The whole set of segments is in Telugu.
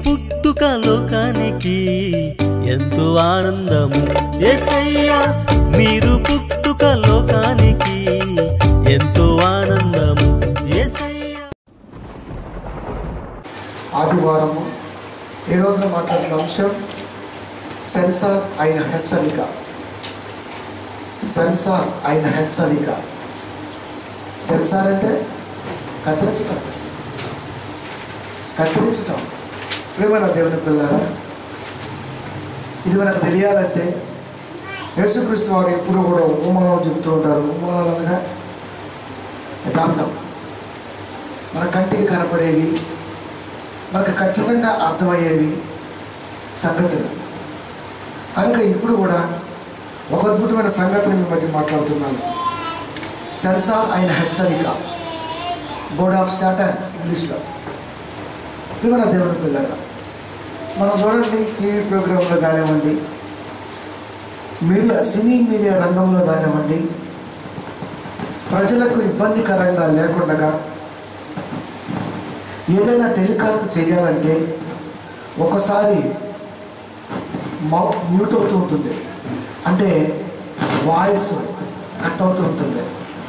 పుట్టుక లోకానికి ఎంతో ఆనందము ఎసయ్యా మీరు పుట్టుక లోకానికి ఎంతో ఆనందము ఎసయ్యా ఆదివారము ఈ రోజున మాట్లాడిన అంశం సెన్సార్ అయిన హెచ్చరిక సెన్సార్ అయిన హెచ్చరిక సెన్సార్ అంటే కత్తిరించటం కత్తిరించటం ప్రేమైన దేవుని పిల్లారా ఇది మనకు తెలియాలంటే యేసుక్రీస్తు వారు ఎప్పుడూ కూడా ఉపమానాలు చెబుతూ ఉంటారు ఉపమానాలు అనగా యథార్థం మన కంటికి కనపడేవి మనకు ఖచ్చితంగా అర్థమయ్యేవి సంగతులు కనుక ఇప్పుడు కూడా ఒక అద్భుతమైన సంగతిని మీ మధ్య మాట్లాడుతున్నాను సెన్సార్ అయిన హెచ్చరిక బోర్డ్ ఆఫ్ సాటన్ ఇంగ్లీష్లో వివర దేవుని పిల్లరా మనం చూడండి టీవీ ప్రోగ్రాంలో కానివ్వండి మీడియా సినీ మీడియా రంగంలో కానివ్వండి ప్రజలకు ఇబ్బందికరంగా లేకుండా ఏదైనా టెలికాస్ట్ చేయాలంటే ఒకసారి మౌ మ్యూట్ అవుతూ ఉంటుంది అంటే వాయిస్ కట్ అవుతూ ఉంటుంది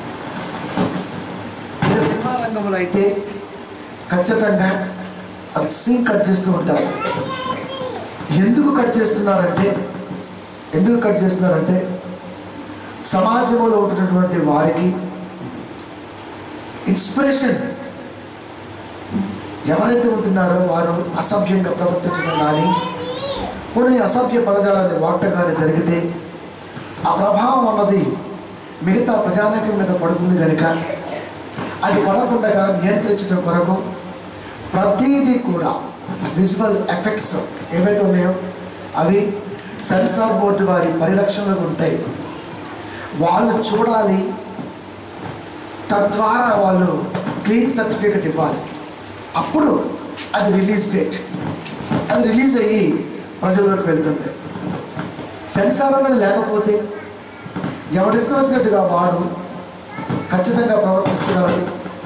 ఇక సినిమా రంగంలో అయితే ఖచ్చితంగా అది సీన్ కట్ చేస్తూ ఉంటారు ఎందుకు కట్ చేస్తున్నారంటే ఎందుకు కట్ చేస్తున్నారంటే సమాజంలో ఉంటున్నటువంటి వారికి ఇన్స్పిరేషన్ ఎవరైతే ఉంటున్నారో వారు అసభ్యంగా ప్రవర్తించడం కానీ కొన్ని అసభ్య పదజాలాన్ని వాడటం కానీ జరిగితే ఆ ప్రభావం అన్నది మిగతా ప్రజానీకం మీద పడుతుంది కనుక అది పడకుండా నియంత్రించడం కొరకు ప్రతిదీ కూడా విజువల్ ఎఫెక్ట్స్ ఏవైతే ఉన్నాయో అవి సెన్సార్ బోర్డు వారి పరిరక్షణలో ఉంటాయి వాళ్ళు చూడాలి తద్వారా వాళ్ళు క్లీన్ సర్టిఫికెట్ ఇవ్వాలి అప్పుడు అది రిలీజ్ డేట్ అది రిలీజ్ అయ్యి ప్రజల్లోకి వెళ్తుంది సెన్సార్ అనేది లేకపోతే ఎవరిష్టం వచ్చినట్టుగా వాడు ఖచ్చితంగా ప్రవర్తిస్తున్నాడు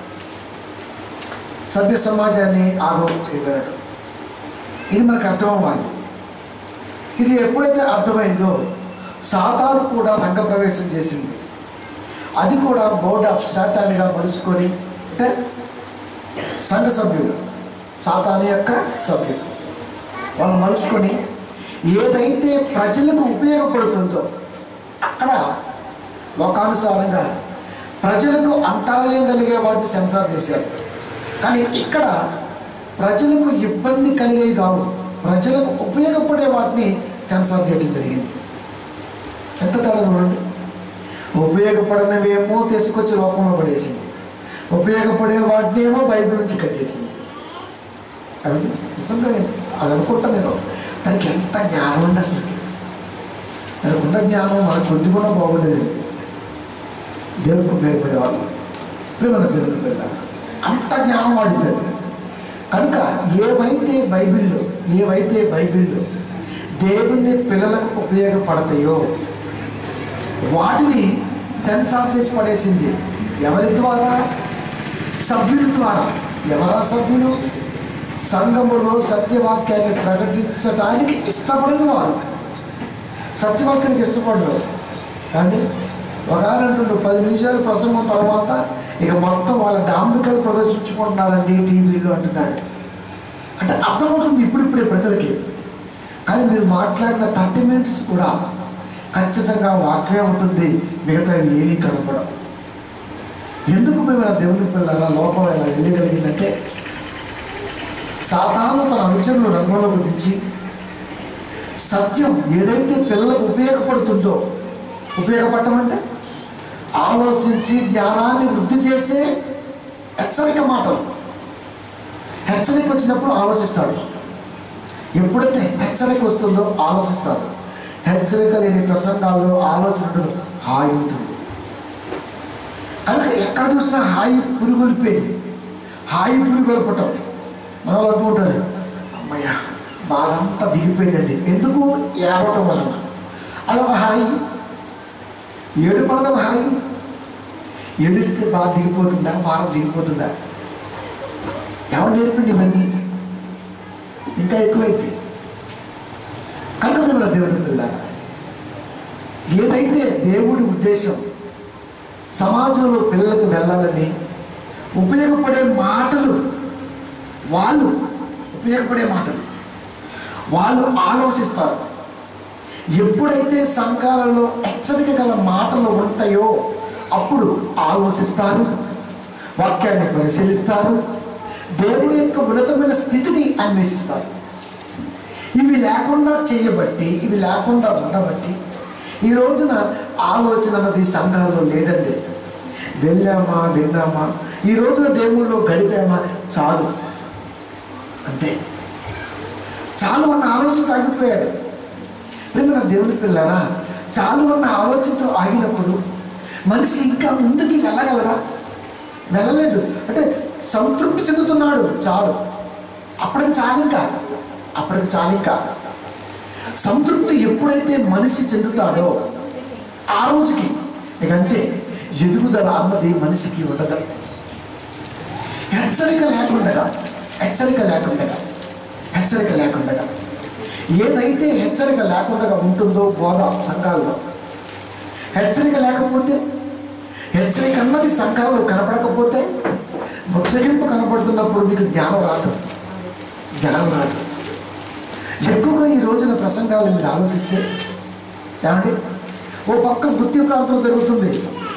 సభ్య సమాజాన్ని ఆగమం చేయగలడు ఇది మనకు అర్థం అవ్వాలి ఇది ఎప్పుడైతే అర్థమైందో సాతాను కూడా రంగప్రవేశం చేసింది అది కూడా బోర్డ్ ఆఫ్ సాటానిగా మలుసుకొని అంటే సంఘ సభ్యులు సాతాను యొక్క సభ్యులు వాళ్ళు మలుసుకొని ఏదైతే ప్రజలకు ఉపయోగపడుతుందో అక్కడ లోకానుసారంగా ప్రజలకు అంతరాయం కలిగే వాటిని సెన్సార్ చేశారు కానీ ఇక్కడ ప్రజలకు ఇబ్బంది కలిగేవి కావు ప్రజలకు ఉపయోగపడే వాటిని సెన్సార్ చేయడం జరిగింది ఎంత తేడా చూడండి ఉపయోగపడనివేమో తీసుకొచ్చి లోకంలో పడేసింది ఉపయోగపడే వాటిని ఏమో బైబిల్ నుంచి కట్ చేసింది అది నిజంగా అది అనుకుంటా నేను దానికి ఎంత జ్ఞానం ఉంది అసలు దానికున్న జ్ఞానం మనకు కొద్ది కూడా బాగుండేదండి దేవునికి ఉపయోగపడేవాళ్ళు ప్రేమ దేవుని పిల్లలు అంత జ్ఞానం వాడింది అది కనుక ఏవైతే బైబిల్లో ఏవైతే బైబిల్లో దేవుని పిల్లలకు ఉపయోగపడతాయో వాటిని సెన్సార్ చేసి పడేసింది ఎవరి ద్వారా సభ్యుల ద్వారా ఎవరా సభ్యులు సంఘములో సత్యవాక్యాన్ని ప్రకటించడానికి ఇష్టపడిన వారు సత్యవాక్యానికి ఇష్టపడరు కానీ ఒక ఆయన అంటుండ్రు పది నిమిషాలు ప్రసంగం తర్వాత ఇక మొత్తం వాళ్ళ డాంబికలు ప్రదర్శించుకుంటున్నారండి టీవీలో అంటున్నాడు అంటే అర్థమవుతుంది ఇప్పుడిప్పుడే ప్రజలకి కానీ మీరు మాట్లాడిన థర్టీ మినిట్స్ కూడా ఖచ్చితంగా వాక్యం ఉంటుంది మిగతా ఏమీ కనపడం ఎందుకు మేము దేవుని పిల్లల లోకంలో ఇలా వెళ్ళగలిగిందంటే సాధారణ తన అనుచరులు రంగంలోకి దించి సత్యం ఏదైతే పిల్లలకు ఉపయోగపడుతుందో ఉపయోగపడటం అంటే ఆలోచించి జ్ఞానాన్ని వృద్ధి చేసే హెచ్చరిక మాటలు హెచ్చరిక వచ్చినప్పుడు ఆలోచిస్తాడు ఎప్పుడైతే హెచ్చరిక వస్తుందో ఆలోచిస్తాడు హెచ్చరిక లేని ప్రసంగాల్లో ఆలోచన ఉండదు హాయి ఉంటుంది కనుక ఎక్కడ చూసినా హాయి పురుగొలిపేది హాయి పురుగొల్పటం మనం అంటూ ఉంటారు అమ్మయ్య బాధ అంతా దిగిపోయిందండి ఎందుకు ఏడవటం వలన అదొక హాయి ఏడు పడదొక హాయి ఏడిస్తే బాధ దిగిపోతుందా భారం దిగిపోతుందా ఎవరు నేర్పిండి ఇవన్నీ ఇంకా ఎక్కువైంది కనుక మన దేవుని పిల్లారా ఏదైతే దేవుడి ఉద్దేశం సమాజంలో పిల్లలకు వెళ్ళాలని ఉపయోగపడే మాటలు వాళ్ళు ఉపయోగపడే మాటలు వాళ్ళు ఆలోచిస్తారు ఎప్పుడైతే సంఘాలలో హెచ్చరిక గల మాటలు ఉంటాయో అప్పుడు ఆలోచిస్తారు వాక్యాన్ని పరిశీలిస్తారు దేవుని యొక్క ఉన్నతమైన స్థితిని అన్వేషిస్తారు ఇవి లేకుండా చేయబట్టి ఇవి లేకుండా ఉండబట్టి ఈ రోజున ఆలోచన అన్నది సంఘాల్లో లేదండి వెళ్ళామా విన్నామా ఈ రోజున దేవుళ్ళలో గడిపామా చాలు అంతే చాలు అన్న ఆలోచన తగ్గిపోయాడు ప్రేమ దేవుని పిల్లరా చాలు అన్న ఆలోచనతో ఆగినప్పుడు మనిషి ఇంకా ముందుకి వెళ్ళగలరా వెళ్ళలేడు అంటే సంతృప్తి చెందుతున్నాడు చాలు అప్పటికి చాలు ఇంకా అప్పటికి చాలు ఇంకా సంతృప్తి ఎప్పుడైతే మనిషి చెందుతాడో ఆ రోజుకి ఇక అంతే ఎదుగుదల అన్నది మనిషికి ఉండదు హెచ్చరిక లేకుండగా హెచ్చరిక లేకుండగా హెచ్చరిక లేకుండగా ఏదైతే హెచ్చరిక లేకుండా ఉంటుందో బోధ సంఘాల్లో హెచ్చరిక లేకపోతే హెచ్చరిక అన్నది సంఘాల్లో కనపడకపోతే ముచ్చగింపు కనపడుతున్నప్పుడు మీకు జ్ఞానం రాదు జ్ఞానం రాదు ఎక్కువగా ఈ రోజున ప్రసంగాలు మీరు ఆలోచిస్తే ఏమండి ఓ పక్క వృత్తి ప్రాంతం జరుగుతుంది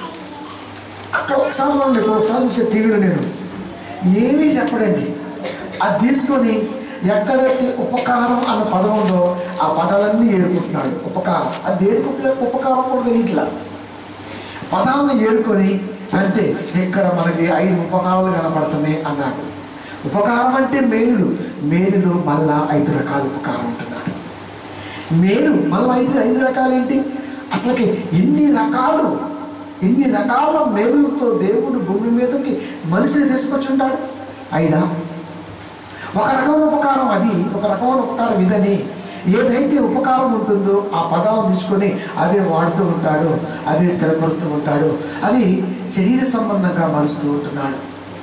అక్కడ ఒకసారి చూడండి ఇక్కడ ఒకసారి చూసే టీవీలో నేను ఏమీ చెప్పడండి అది తీసుకొని ఎక్కడైతే ఉపకారం అన్న పదం ఉందో ఆ పదాలన్నీ ఏరుకుంటున్నాడు ఉపకారం అది దేనికి ఉపయోగ- ఉపకారం కూడా తెలియట్లా పదాలను ఏరుకొని అంతే ఇక్కడ మనకి ఐదు ఉపకారాలు కనపడుతున్నాయి అన్నాడు ఉపకారం అంటే మేలు మేలులో మళ్ళా ఐదు రకాల ఉపకారం ఉంటున్నాడు మేలు మళ్ళీ ఐదు ఐదు రకాలు ఏంటి అసలుకి ఎన్ని రకాలు ఎన్ని రకాల మేలులతో దేవుడు భూమి మీదకి మనిషిని తీసుకొచ్చి ఉంటాడు ఐదా ఒక రకమైన ఉపకారం అది ఒక రకమైన ఉపకారం ఇదని ఏదైతే ఉపకారం ఉంటుందో ఆ పదాలను తీసుకొని అవే వాడుతూ ఉంటాడు అవే స్థిరపరుస్తూ ఉంటాడు అవి శరీర సంబంధంగా మలుస్తూ ఉంటున్నాడు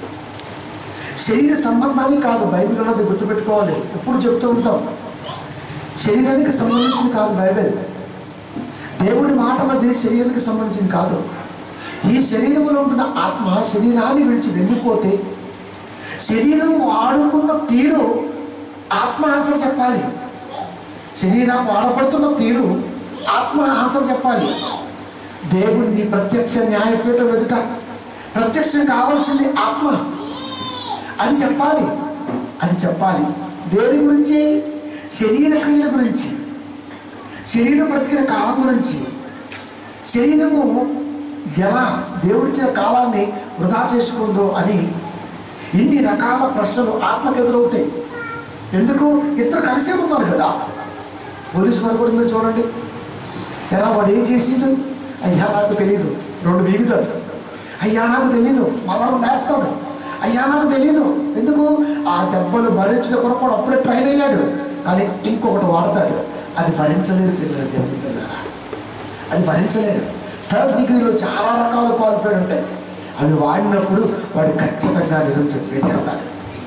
శరీర సంబంధాన్ని కాదు బైబిల్ ఉన్నది గుర్తుపెట్టుకోవాలి ఎప్పుడు చెప్తూ ఉంటాం శరీరానికి సంబంధించింది కాదు బైబిల్ దేవుడి మాట అన్నది శరీరానికి సంబంధించింది కాదు ఈ శరీరంలో ఉంటున్న ఆత్మ శరీరాన్ని విడిచి వెళ్ళిపోతే శరీరం వాడుకున్న తీరు ఆత్మ ఆన్సర్ చెప్పాలి శరీరం వాడబడుతున్న తీరు ఆత్మ ఆన్సర్ చెప్పాలి దేవుని ప్రత్యక్ష న్యాయపీఠం ఎదుట ప్రత్యక్షం కావాల్సింది ఆత్మ అది చెప్పాలి అది చెప్పాలి దేని గురించి శరీర క్రియల గురించి శరీరం బ్రతికిన కాలం గురించి శరీరము ఎలా దేవుడిచ్చిన కాలాన్ని వృధా చేసుకుందో అని ఇన్ని రకాల ప్రశ్నలు ఆత్మకు ఎదురవుతాయి ఎందుకు ఇద్దరు కలిసే ఉన్నారు కదా పోలీసు వారు కూడా మీరు చూడండి ఎలా వాడు ఏం చేసిండు అయ్యా నాకు తెలియదు రెండు మిగుతాడు అయ్యా నాకు తెలీదు మళ్ళా రెండు వేస్తాడు అయ్యా నాకు తెలీదు ఎందుకు ఆ దెబ్బలు భరించిన కొరకు వాడు అప్పుడే ట్రైన్ అయ్యాడు కానీ ఇంకొకటి వాడతాడు అది భరించలేదు పిల్లల దేవుని పిల్లరా అది భరించలేదు థర్డ్ డిగ్రీలో చాలా రకాల క్వాలిఫైడ్ ఉంటాయి అవి వాడినప్పుడు వాడు ఖచ్చితంగా నిజం చెప్పే తీరుతాడు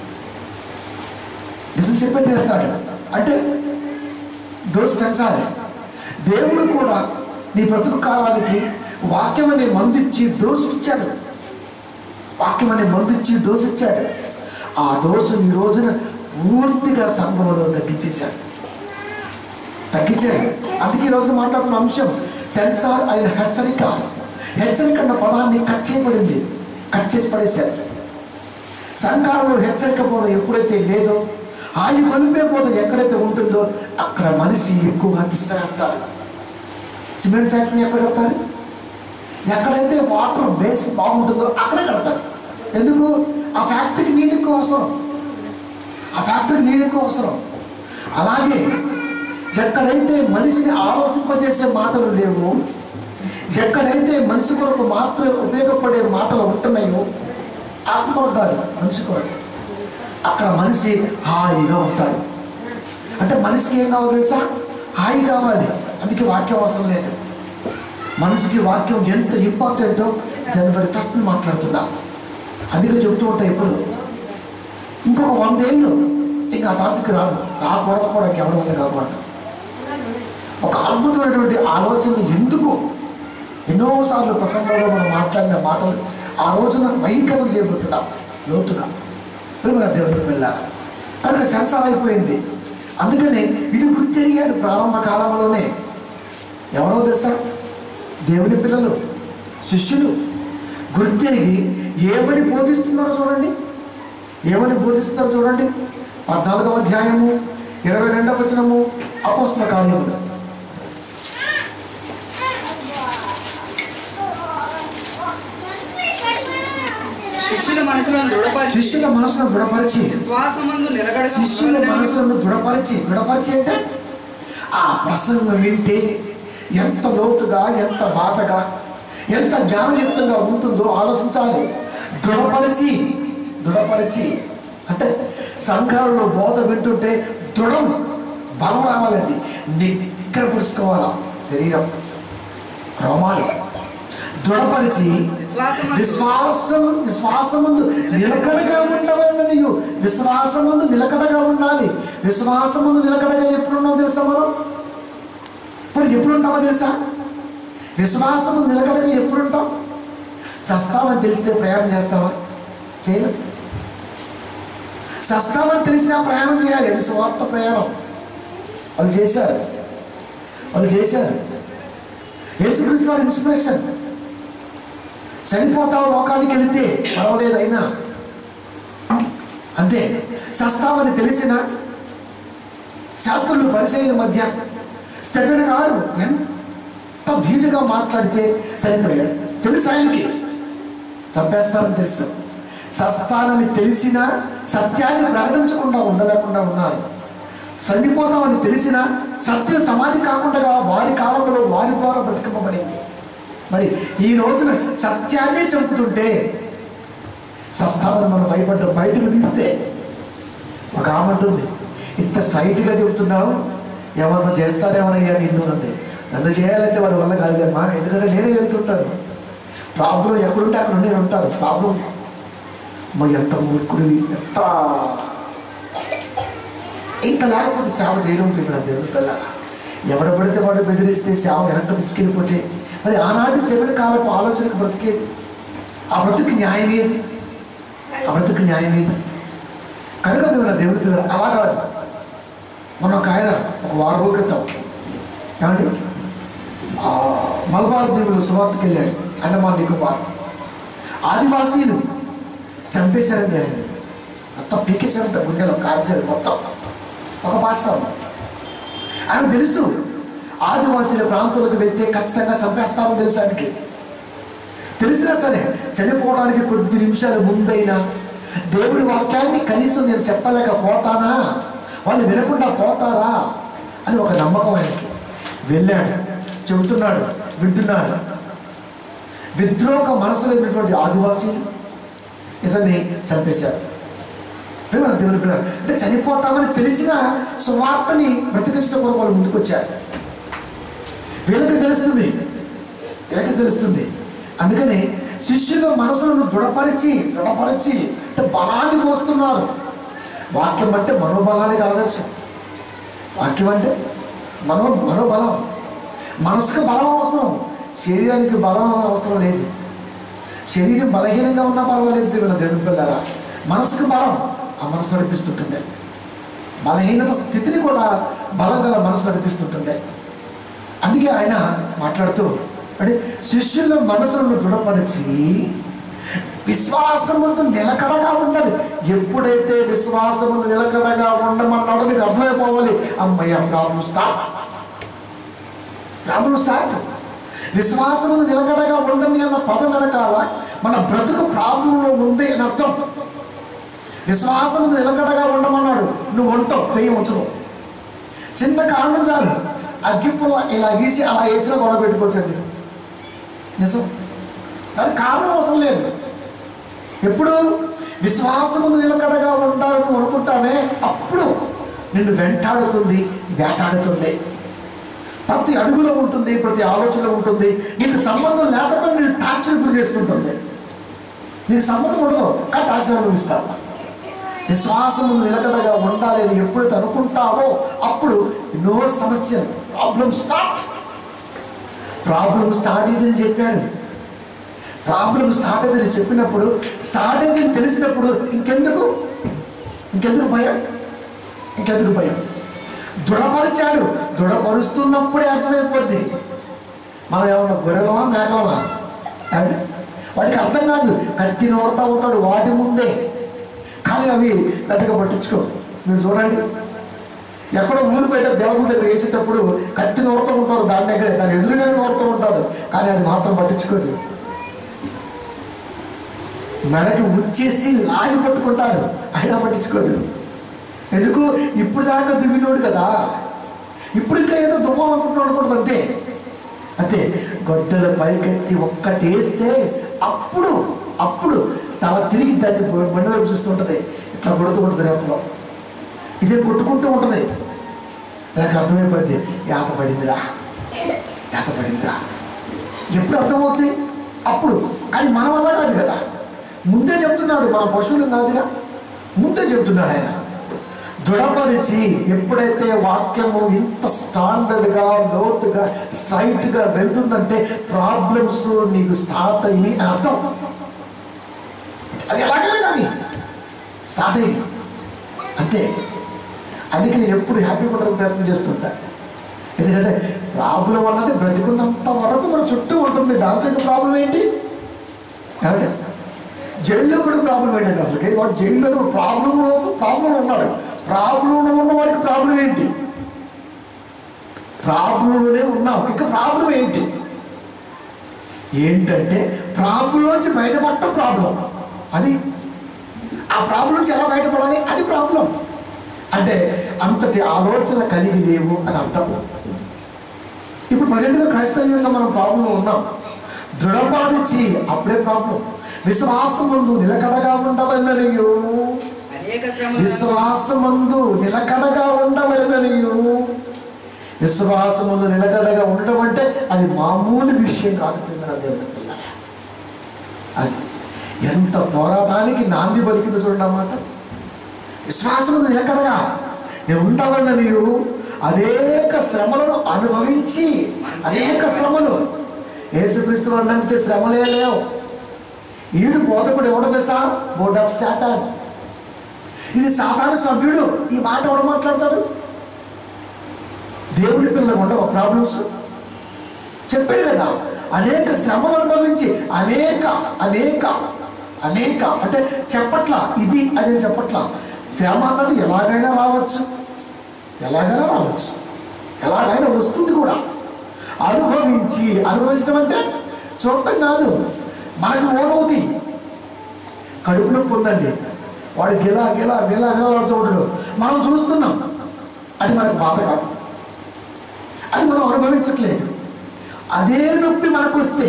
నిజం చెప్పే తీరుతాడు అంటే డోస్ పెంచాలి దేవుడు కూడా నీ బ్రతుకు కాలానికి వాక్యం అనే మందు ఇచ్చి డోసు ఇచ్చాడు వాక్యం అనే మందు ఇచ్చి డోసు ఇచ్చాడు ఆ డోసు ఈ రోజున పూర్తిగా సంఘంలో తగ్గించేశాడు తగ్గించాడు అందుకే ఈ రోజున మాట్లాడుతున్న అంశం సెన్సార్ అయిన హెచ్చరిక హెచ్చరిక అన్న పదాన్ని కట్ చేయబడింది కట్ చేసి పడేశారు సంఘాలలో హెచ్చరిక బోధ ఎప్పుడైతే లేదో ఆయన కొలిపే బోధ ఎక్కడైతే ఉంటుందో అక్కడ మనిషి ఎక్కువగా తిష్టవేస్తాడు సిమెంట్ ఫ్యాక్టరీ ఎక్కడ కడతారు ఎక్కడైతే వాటర్ బేస్ బాగుంటుందో అక్కడే కడతారు ఎందుకు ఆ ఫ్యాక్టరీకి నీళ్ళు ఎక్కువ అవసరం ఆ ఫ్యాక్టరీకి నీళ్ళు ఎక్కువ అవసరం అలాగే ఎక్కడైతే మనిషిని ఆలోచింపజేసే మాటలు లేవో ఎక్కడైతే మనిషి కొరకు మాత్రం ఉపయోగపడే మాటలు ఉంటున్నాయో ఆత్మ కాదు మనిషి కొరకు అక్కడ మనిషి హాయిగా ఉంటాడు అంటే మనిషికి ఏం కావాలి తెలుసా హాయి కావాలి అందుకే వాక్యం అవసరం లేదు మనిషికి వాక్యం ఎంత ఇంపార్టెంటో జనవరి ఫస్ట్ మాట్లాడుతున్నా అందుకే చెబుతూ ఉంటా ఇప్పుడు ఇంకొక వందేళ్ళు ఇంకా ఆ టాపిక్ రాదు రాకూడదు కూడా ఇంకెవరి వల్ల కాకూడదు ఒక అద్భుతమైనటువంటి ఆలోచన ఎందుకు ఎన్నోసార్లు ప్రసంగంలో మనం మాట్లాడిన మాటలు ఆ రోజున వైఖతం చేయబోతున్నాం లోతుగా ప్రేమ దేవుని వెళ్ళారు కనుక సెన్సార్ అయిపోయింది అందుకనే ఇది గుర్తెరిగాడు ప్రారంభ కాలంలోనే ఎవరో తెలుసా దేవుని పిల్లలు శిష్యులు గుర్తెరిగి ఏమని బోధిస్తున్నారో చూడండి ఏమని బోధిస్తున్నారో చూడండి పద్నాలుగవ అధ్యాయము ఇరవై రెండవ వచనము అపోస్తుల కార్యములు శిష్యుల మనసులను దృఢపరిచి శిష్యుల మనసును దృఢపరిచి విశ్వాసమందు నిలకడగా శిష్యుల ఉండవలెనని మనసులను దృఢపరిచి దృఢపరిచి అంటే ఆ ప్రసంగం వింటే ఎంత లోతుగా ఎంత బాధగా ఎంత జ్ఞానయుక్తంగా ఉంటుందో ఆలోచించాలి దృఢపరిచి దృఢపరిచి అంటే సంఘాలలో బోధ వింటుంటే దృఢం బలం రావాలండి నిక్కర పురుచుకోవాలా శరీరం రోమాలు దృఢపరిచి విశ్వాసమందు విశ్వాసం విశ్వాసముందు నిలకడగా ఉండవాలి నీవు విశ్వాసముందు నిలకడగా ఉండాలి విశ్వాసముందు నిలకడగా ఎప్పుడు ఉన్నావు తెలుసా మనం ఇప్పుడు ఎప్పుడు ఉంటామో తెలుసా విశ్వాసము నిలకడగా ఎప్పుడు ఉంటాం సస్తామని తెలిస్తే ప్రయాణం చేస్తావా చేయలేం సస్తామని తెలిసినా ప్రయాణం చేయాలి అది స్వార్థ ప్రయాణం వాళ్ళు చేశారు వాళ్ళు చేశారు యేసుక్రీస్తు వారి ఇన్స్పిరేషన్ చనిపోతావు లోకానికి వెళితే పర్వాలేదు అయినా అంతే సస్తామని తెలిసిన శాస్త్రులు పరిచయం మధ్య స్టెఫెన్ గారు ఎంత ధీటుగా మాట్లాడితే చనిపోయాడు తెలుసు ఆయనకి చంపేస్తారని తెలుసు సస్తానని తెలిసిన సత్యాన్ని ప్రకటించకుండా ఉండలేకుండా ఉన్నారు చనిపోతామని తెలిసిన సత్యం సమాధి కాకుండా వారి కాలంలో వారి ద్వారా బ్రతికింపబడింది మరి ఈ రోజున సత్యాన్ని చంపుతుంటే సస్తామని మనం భయపడ్డ బయటకు తీస్తే ఒక ఆమె ఉంటుంది ఇంత స్ట్రైట్గా చెబుతున్నావు ఎవరన్నా చేస్తారేమనయ్యా నిన్ను అంతే నన్ను చేయాలంటే వాడి వల్ల కాదులేమ్మా ఎందుకంటే నేనే వెళ్తుంటాను ప్రాబ్లం ఎక్కడుంటే అక్కడ నేను ఉంటాను ప్రాబ్లం మా ఎంత మూర్ఖుడివి ఎంత ఇంకా లేకపోతే సేవ చేయడం పిల్లల దేవుని పిల్ల ఎవడ పడితే వాడు బెదిరిస్తే సేవ వెనక్కి తీసుకెళ్ళిపోతే మరి ఆనాటి స్టెఫెన్ కాలపు ఆలోచనకు బ్రతికేది ఆ బ్రతుకు న్యాయం ఏది ఆ బ్రతుకు న్యాయం ఏది కనుక మేము దేవుని పిల్లలు అలా కాదు మొన్న ఒక ఆయన ఒక వారం రోజుల క్రితం ఏమండి ఆ, మలబార్ దీవులు సువార్తకి వెళ్ళాడు అండమాన్ నికోబార్ ఆదివాసీలు చంపేశారండి ఆయన్ని మొత్తం పీకేశారంట గుండెలో కాల్చారు మొత్తం ఒక పాస్టర్ ఆయన తెలుసు ఆదివాసీల ప్రాంతాలకు వెళ్తే ఖచ్చితంగా చంపేస్తామని తెలుసు ఆయనకి తెలిసినా సరే చనిపోవడానికి కొద్ది నిమిషాల ముందైనా దేవుడి వాక్యాన్ని కనీసం నేను చెప్పలేకపోతానా వాళ్ళు వినకుండా పోతారా అని ఒక నమ్మకం ఆయనకి వెళ్ళాడు చెబుతున్నాడు వింటున్నాడు విద్రోహ మనసు లేనటువంటి ఆదివాసీలు ఇతన్ని చంపేశారు ప్రేమ దేవుని పిల్లలు అంటే చనిపోతామని తెలిసిన సువార్తని బ్రతికించడం కొరకు వాళ్ళు ముందుకొచ్చారు వీళ్ళకి తెలుస్తుంది వీళ్ళకి తెలుస్తుంది అందుకని శిష్యుల మనసులను దృఢపరిచి దృఢపరిచి అంటే బలాన్ని మోస్తున్నారు వాక్యం అంటే మనోబలానికి ఆదర్శం వాక్యం అంటే మనో మనోబలం మనసుకు బలం అవసరం శరీరానికి బలం అవసరం లేదు శరీరం బలహీనంగా ఉన్నా పర్వాలేదు ప్రియమైన దేవుని పిల్లారా మనసుకు బలం ఆ మనసు నడిపిస్తుంటుంది బలహీనత స్థితిని కూడా బలం గల మనసు నడిపిస్తుంటుంది అందుకే ఆయన మాట్లాడుతూ అంటే శిష్యుల మనసులను దృఢపరిచి విశ్వాసముందు నిలకడగా ఉండాలి ఎప్పుడైతే విశ్వాసముందు నిలకడగా ఉండమన్నాడో నీకు అర్థమైపోవాలి అమ్మయ్య ప్రాబ్లం స్టాప్ ప్రాబ్లం స్టార్ట్ విశ్వాసముందు నిలకడగా ఉండండి అన్న పదం వెనకాల మన బ్రతుకు ప్రాబ్లంలో ఉంది అని అర్థం విశ్వాసముందు నిలకడగా ఉండమన్నాడు నువ్వు ఉంటావు దెయ్యం ఉంచదు చిన్న కారణం చాలు అగ్గిపుల్ల ఇలా గీసి అలా వేసినా గొడవ పెట్టుకోవచ్చండి నిజం అది కారణం అవసరం లేదు ఎప్పుడు విశ్వాసము నిలకడగా ఉండాలని నువ్వు అనుకుంటామే అప్పుడు నిన్ను వెంటాడుతుంది వేటాడుతుంది ప్రతి అడుగులో ఉంటుంది ప్రతి ఆలోచన ఉంటుంది నీకు సంబంధం లేకపోతే నేను టార్చర్ గురి చేస్తుంటుంది నీకు సంబంధం ఉండదు కానీ టార్చర్ అనుభవిస్తావు విశ్వాసము నిలకడగా ఉండాలి అని ఎప్పుడైతే అనుకుంటావో అప్పుడు నో సమస్య ప్రాబ్లం స్టార్ట్ ప్రాబ్లం స్టార్ట్ అయ్యిందని చెప్పాడు ప్రాబ్లం స్టార్ట్ అయ్యిందని చెప్పినప్పుడు స్టార్ట్ అయ్యిందని తెలిసినప్పుడు ఇంకెందుకు ఇంకెందుకు భయం ఇంకెందుకు భయం దృఢపరిచాడు దృఢపరుస్తున్నప్పుడే అర్థమైపోద్ది మనం ఏమన్నా గొర్రెలమా మేకలమా ఏమండి? వాడికి అర్థం కాదు కత్తి నోరుతా ఉంటాడు వాటి ముందే కానీ అవి పెద్దగా పట్టించుకో మీరు చూడండి ఎక్కడో ఊరు బయట దేవతల దగ్గర వేసేటప్పుడు కత్తి నోరుతూ ఉంటారు దాని దగ్గరే దాని ఎదురుగానే నోరుతూ ఉంటారు కానీ అది మాత్రం పట్టించుకోదు మెడకి ఉచ్చేసి లాగి పట్టుకుంటారు అయినా పట్టించుకోదు ఎందుకు ఇప్పుడు దాకా దువ్వినోడు కదా ఇప్పుడు ఇంకా ఏదో దువ్వాలనుకుంటున్నాడు అనుకుంటుంది అంతే అంతే గొడ్డల పైకెత్తి ఒక్కటేస్తే అప్పుడు అప్పుడు తల తిరిగి దాన్ని బండి వైపు చూస్తుంటుంది ఇట్లా కొడుతూ ఉంటుంది రేపలో ఇదే కొట్టుకుంటూ ఉంటుంది నాకు అర్థమైపోద్ది యాత పడిందిరా యాత పడిందిరా ఎప్పుడు అర్థమవుతుంది అప్పుడు కానీ మన వల్ల కాదు కదా ముందే చెప్తున్నాడు మన పశువులు కాదుగా ముందే చెప్తున్నాడు ఆయన దృఢపరిచి ఎప్పుడైతే వాక్యము ఇంత స్టాండర్డ్గా లోతుగా స్ట్రైట్గా వెళ్తుందంటే ప్రాబ్లమ్స్ నీకు స్టార్ట్ అయ్యి అని అర్థం అది ఎలాగైనా కానీ స్టార్ట్ అయ్యింది అంతే అందుకే నేను ఎప్పుడు హ్యాపీగా ఉండడానికి ప్రయత్నం చేస్తుంటా ఎందుకంటే ప్రాబ్లం అన్నది బ్రతికున్నంత వరకు మన చుట్టూ ఉంటుంది దాంతో ఇంకా ప్రాబ్లం ఏంటి కాబట్టి జైల్లో కూడా ప్రాబ్లం ఏంటంటే అసలు వాడు జైల్లో ప్రాబ్లం ప్రాబ్లం ఉన్నాడు ప్రాబ్లం ఉన్న వాడికి ప్రాబ్లం ఏంటి ప్రాబ్లంలోనే ఉన్నాం ఇంకా ప్రాబ్లం ఏంటి ఏంటంటే ప్రాబ్లం నుంచి బయటపడటం ప్రాబ్లం అది ఆ ప్రాబ్లం నుంచి ఎలా బయటపడాలి అది ప్రాబ్లం అంటే అంతటి ఆలోచన కలిగి లేవు అని అర్థం ఇప్పుడు ప్రజెంట్గా క్రైస్తవ్యంగా మనం ప్రాబ్లంలో ఉన్నాం దృఢపాటించి అప్పుడే ప్రాబ్లం విశ్వాసమందు నిలకడగా ఉండవలననియు అనేక శ్రమలు విశ్వాసమందు నిలకడగా ఉండవలననియు విశ్వాసమందు నిలకడగా ఉండడం అంటే అది మామూలు విషయం కాదు పిల్లల దేవుని పిల్లల అది ఎంత పోరాటానికి నాంది పలికిందో చూడండి అన్నమాట విశ్వాసముందు నిలకడగా నేను ఉండవలన నీవు అనేక శ్రమలను అనుభవించి అనేక శ్రమలు యేసుక్రీస్తు వారు నమ్మితే శ్రమలే లేవు ఈడు బోధకుడు ఎవడో తెలుసా బోర్డ్ ఆఫ్ శాటాన్ ఇది సాధారణ సభ్యుడు ఈ మాట ఎవడు మాట్లాడతాడు దేవుని పిల్లలు ఉండవు ప్రాబ్లమ్స్ చెప్పాడు కదా అనేక శ్రమలు అనుభవించి అనేక అనేక అనేక అంటే చెప్పట్ల ఇది అది అని చెప్పట్ల శ్రమ అన్నది ఎలాగైనా రావచ్చు ఎలాగైనా రావచ్చు ఎలాగైనా వస్తుంది కూడా అనుభవించి అనుభవించడం అంటే చూడటం కాదు మనకు ఓనవుతుంది కడుపు నొప్పి ఉందండి వాడు గిలా గిలా గిలా గిలాడుతూ ఉంటాడు మనం చూస్తున్నాం అది మనకు బాధ కాదు అది మనం అనుభవించట్లేదు అదే నొప్పి మనకు వస్తే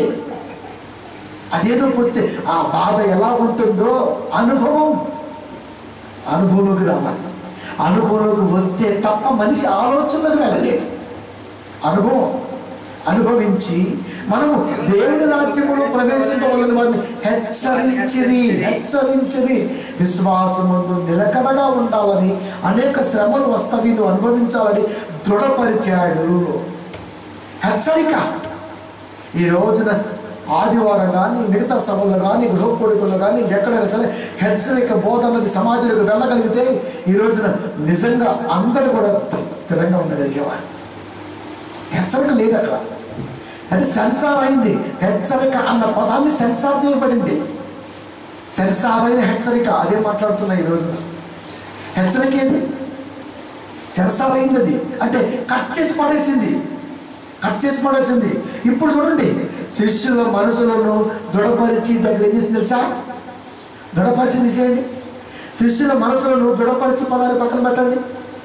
అదే నొప్పి వస్తే ఆ బాధ ఎలా ఉంటుందో అనుభవం అనుభవంలోకి రావాలి అనుభవంలోకి వస్తే తప్ప మనిషి ఆలోచనలకు వెళ్ళలేడు అనుభవం అనుభవించి మనము దేవుని రాజ్యములో ప్రవేశించవాలని వారిని హెచ్చరించిరి హెచ్చరించిరి విశ్వాసముందు నిలకడగా ఉండాలని అనేక శ్రమలు వస్తావి నువ్వు అనుభవించాలని దృఢపరిచాడు హెచ్చరిక ఈ రోజున ఆదివారం కానీ మిగతా సభలు కానీ గృహకోడికలు కానీ ఎక్కడైనా సరే హెచ్చరిక బోధ అన్నది సమాజంలోకి వెళ్ళగలిగితే ఈ రోజున నిజంగా అందరూ కూడా స్థిరంగా ఉండగలిగేవారు హెచ్చరిక లేదు అక్కడ అంటే సెన్సార్ అయింది హెచ్చరిక అన్న పదాన్ని సెన్సార్ చేయబడింది సెన్సార్ అయిన హెచ్చరిక అదే మాట్లాడుతున్నా ఈ రోజున హెచ్చరిక ఏది సెన్సార్ అయింది అది అంటే కట్ చేసి పడేసింది కట్ చేసి పడేసింది ఇప్పుడు చూడండి శిష్యుల మనసులను దృఢపరిచి దగ్గర ఏం చేసింది తెలుసా దృఢపరిచి తీసేయండి శిష్యుల మనసులను దృఢపరిచి పదాన్ని పక్కన పెట్టండి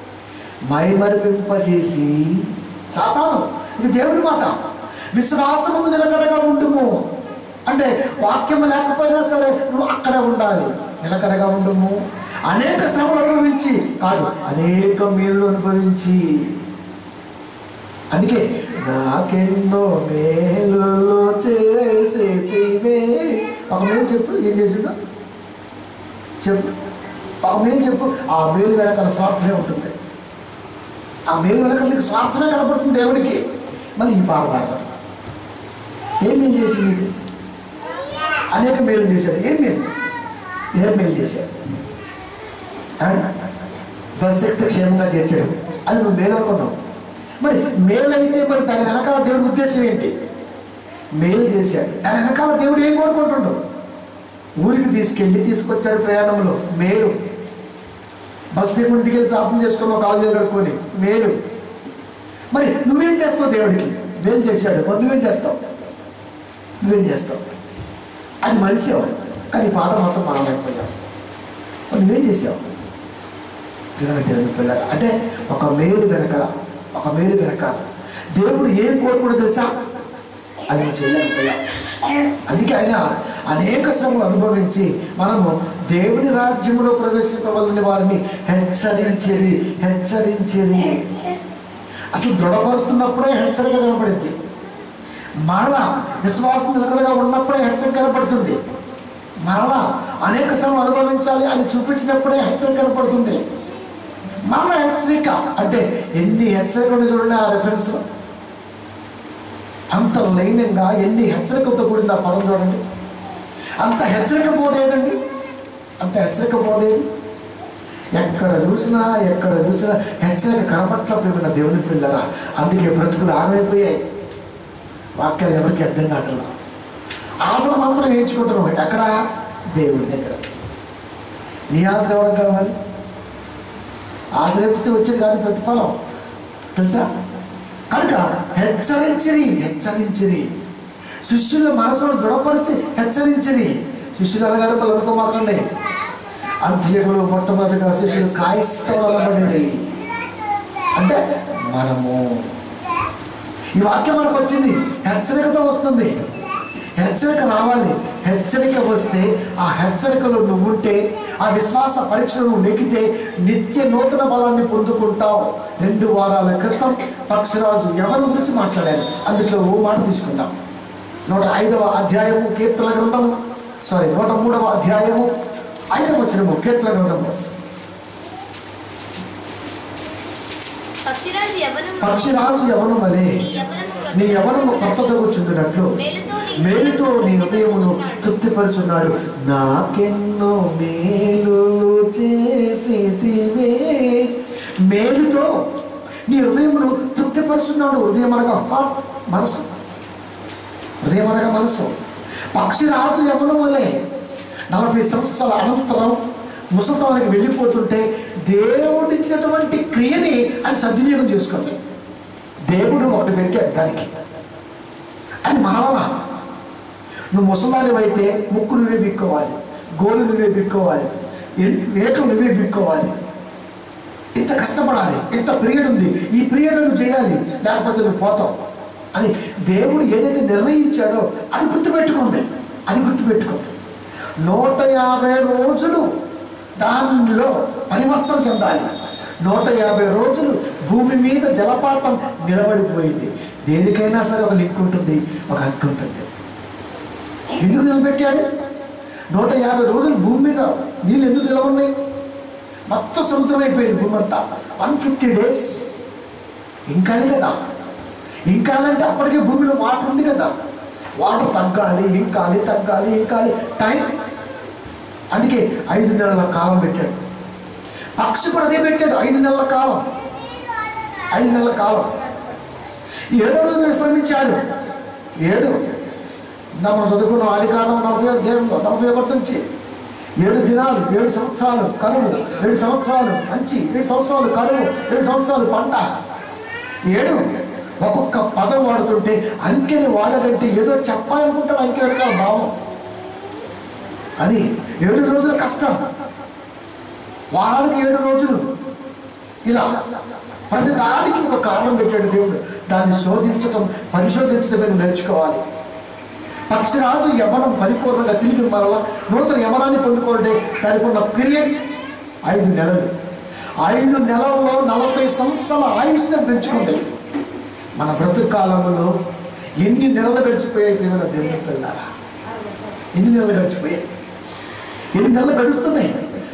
మైమరిపింపజేసి సాతాను ఇది దేవుని మాట విశ్వాసము నిలకడగా ఉండుము అంటే వాక్యం లేకపోయినా సరే నువ్వు అక్కడే ఉండాలి నిలకడగా ఉండుము అనేక శ్రమలు అనుభవించి కాదు అనేక మేలు అనుభవించి అందుకే నాకెన్నో మేలు చేసేతివే ఒక మేలు చెప్పు ఏం చేసిండు చెప్పు ఒక మేలు చెప్పు ఆ మేలు వెనకాల స్వార్థమే ఉంటుంది ఆ మేలు వెనకాల నీకు స్వార్థమే కనపడుతుంది దేవుడికి మళ్ళీ ఈ పాట పాడతాడు ఏం మేలు చేసింది ఇది అనేక మేలు చేశాడు ఏం మేలు ఏం మేలు చేశాడు బస్ ఎక్కితే క్షేమంగా చేర్చాడు అది నువ్వు మేలు అనుకున్నావు మరి మేలు అయితే మరి దాని వెనకాల దేవుడి ఉద్దేశం ఏంటి మేలు చేశాడు దాని వెనకాల దేవుడు ఏం కోరుకుంటుండవు ఊరికి తీసుకెళ్ళి తీసుకొచ్చాడు ప్రయాణంలో మేలు బస్ దిగు ఇంటికి వెళ్ళి ప్రార్థన చేసుకున్నావు కాలు కడుక్కొని మేలు మరి నువ్వేం చేస్తావు దేవుడికి మేలు చేశాడు మరి నువ్వేం చేస్తావు నువ్వేం చేస్తావు అది మనిషి కానీ ఈ పాట మాత్రం మానలేకపోయావు మరి నువ్వేం చేసావు జగన్ దేవుని పిల్లలు అంటే ఒక మేలు వెనకాల ఒక మేలు వెనకాల దేవుడు ఏం కోరుకుడు తెలుసా అది నువ్వు చేయలేకపోయావు అందుకే ఆయన అనేక శ్రమలు అనుభవించి మనము దేవుని రాజ్యంలో ప్రవేశించవలని వారిని హెచ్చరించేది హెచ్చరించేది అసలు దృఢపరుస్తున్నప్పుడే హెచ్చరిక కనపడింది మరలా విశ్వాసం నిలకడగా ఉన్నప్పుడే హెచ్చరిక కనపడుతుంది మరలా అనేక శ్రమలు అనుభవించాలి అని చూపించినప్పుడే హెచ్చరిక కనపడుతుంది మరలా హెచ్చరిక అంటే ఎన్ని హెచ్చరికలు చూడండి ఆ రెఫరెన్స్లో అంత లైనంగా ఎన్ని హెచ్చరికలతో కూడిన ఆ పదం చూడండి అంత హెచ్చరిక పోదేదండి అంత హెచ్చరిక పోదేది ఎక్కడ చూసినా ఎక్కడ చూసినా హెచ్చరిక కనపట్ల ప్రేమైన దేవుని పిల్లరా అందుకే బ్రతుకులు ఆగైపోయాయి వాక్యాలు ఎవరికి అర్థం కావట్లా ఆశలు మాత్రం ఎంచుకుంటున్నాం ఎక్కడ దేవుడి దగ్గర నీ ఆశలు ఎవరికి కావాలి ఆశ రేపితే వచ్చేది కాదు ప్రతిఫలం తెలుసా కనుక హెచ్చరించిరి హెచ్చరించిరి శిష్యుల మనసును దృఢపరిచి హెచ్చరించిరి శిష్యులు అనగానే మళ్ళీ అనుకోమాకండి అంత్యకులు మొట్టమొదటిగా శిష్యులు క్రైస్తవులబడి అంటే మనము ఈ వాక్యం మనకు వచ్చింది హెచ్చరికతో వస్తుంది హెచ్చరిక రావాలి హెచ్చరిక వస్తే ఆ హెచ్చరికలో నువ్వు ఉంటే ఆ విశ్వాస పరీక్షలు నువ్వు నెగితే నిత్య నూతన బలాన్ని పొందుకుంటావు రెండు వారాల క్రితం పక్షిరాజు ఎవరి గురించి మాట్లాడాను అందులో ఓ మాట తీసుకుందాం నూట ఐదవ అధ్యాయము కీర్తన గ్రంథము సారీ నూట మూడవ అధ్యాయము ఐదవ వచనము కీర్తన గ్రంథము పక్షిరాజు యవ్వనము పక్షిరాజు యవను వలె నీ యవ్వనము నీ యవనము కొత్తగా కూర్చుంటున్నట్లు మేలుతో నీ హృదయమును తృప్తిపరుచున్నాడు నాకెన్నో మేలు చేసితివే మేలుతో నీ హృదయమును తృప్తిపరుచున్నాడు హృదయం అనగా హార్ట్ మనసు హృదయం అనగా మనసు పక్షిరాజు యవనం వలె నలభై సంవత్సరాల అనంతరం ముసలితనానికి వెళ్ళిపోతుంటే దేవుడు ఇచ్చినటువంటి క్రియని అది సద్వినియోగం చేసుకుంది దేవుడు ఒకటి పెట్టాడు దానికి అది మనవల నువ్వు ముసలాని అయితే ముక్కు నువ్వే బిక్కోవాలి గోలు నువ్వే బిక్కోవాలి ఎన్- వేకలు నువ్వే బిక్కోవాలి ఇంత కష్టపడాలి ఇంత పీరియడ్ ఉంది ఈ పీరియడ్ నువ్వు చేయాలి లేకపోతే నువ్వు పోతావు అని దేవుడు ఏదైతే నిర్ణయించాడో అది గుర్తుపెట్టుకుంది అది గుర్తుపెట్టుకుంది నూట యాభై రోజులు దానిలో పరివర్తన చెందాలి నూట యాభై రోజులు భూమి మీద జలపాతం నిలబడిపోయింది దేనికైనా సరే ఒక లింక్ ఉంటుంది ఒక హక్కు ఉంటుంది ఎందుకు నిలబెట్టాడు నూట యాభై రోజులు భూమి మీద నీళ్ళు ఎందుకు నిలబడినాయి మొత్తం సముద్రం అయిపోయింది భూమి అంతా వన్ ఫిఫ్టీ డేస్ ఇంకాలి కదా ఇంకాలంటే అప్పటికే భూమిలో వాటర్ ఉంది కదా వాటర్ తగ్గాలి ఇంకాలి తగ్గాలి ఇంకాలి టైం అందుకే ఐదు నెలల కాలం పెట్టాడు పక్షి కూడా అదే పెట్టాడు ఐదు నెలల కాలం ఐదు నెలల కాలం ఏడో రోజు విశ్రమించాడు ఏడు ఇందా మనం చదువుకున్న ఆది కాలం నలభై అధ్యాయంలో నలభై ఒకటి నుంచి ఏడు దినాలు ఏడు సంవత్సరాలు కరువు ఏడు సంవత్సరాలు మంచి ఏడు సంవత్సరాలు కరువు ఏడు సంవత్సరాలు పంట ఏడు ఒక్కొక్క పదం వాడుతుంటే అంకెని వాడాలంటే ఏదో చెప్పాలనుకుంటాడు అంకె వెనకాల భావం అది ఏడు రోజుల కష్టం వారానికి ఏడు రోజులు ఇలా ప్రతి దానికి ఒక కారణం పెట్టాడు దేవుడు దాన్ని శోధించటం పరిశోధించడం మేము నేర్చుకోవాలి పక్షిరాజు యవనం పరిపూర్ణంగా తిరిగి మరల నూతన యవనాన్ని పొందుకోవాలంటే దానికి ఉన్న పీరియడ్ ఐదు నెలలు ఐదు నెలల్లో నలభై సంవత్సరాల ఆయుష్ని పెంచుకుంది మన బ్రతుకు కాలంలో ఎన్ని నెలలు గడిచిపోయాయి ప్రేమ దేవుని పిల్లారా ఎన్ని నెలలు గడిచిపోయాయి ఎన్ని నెలలు గడుస్తున్నాయి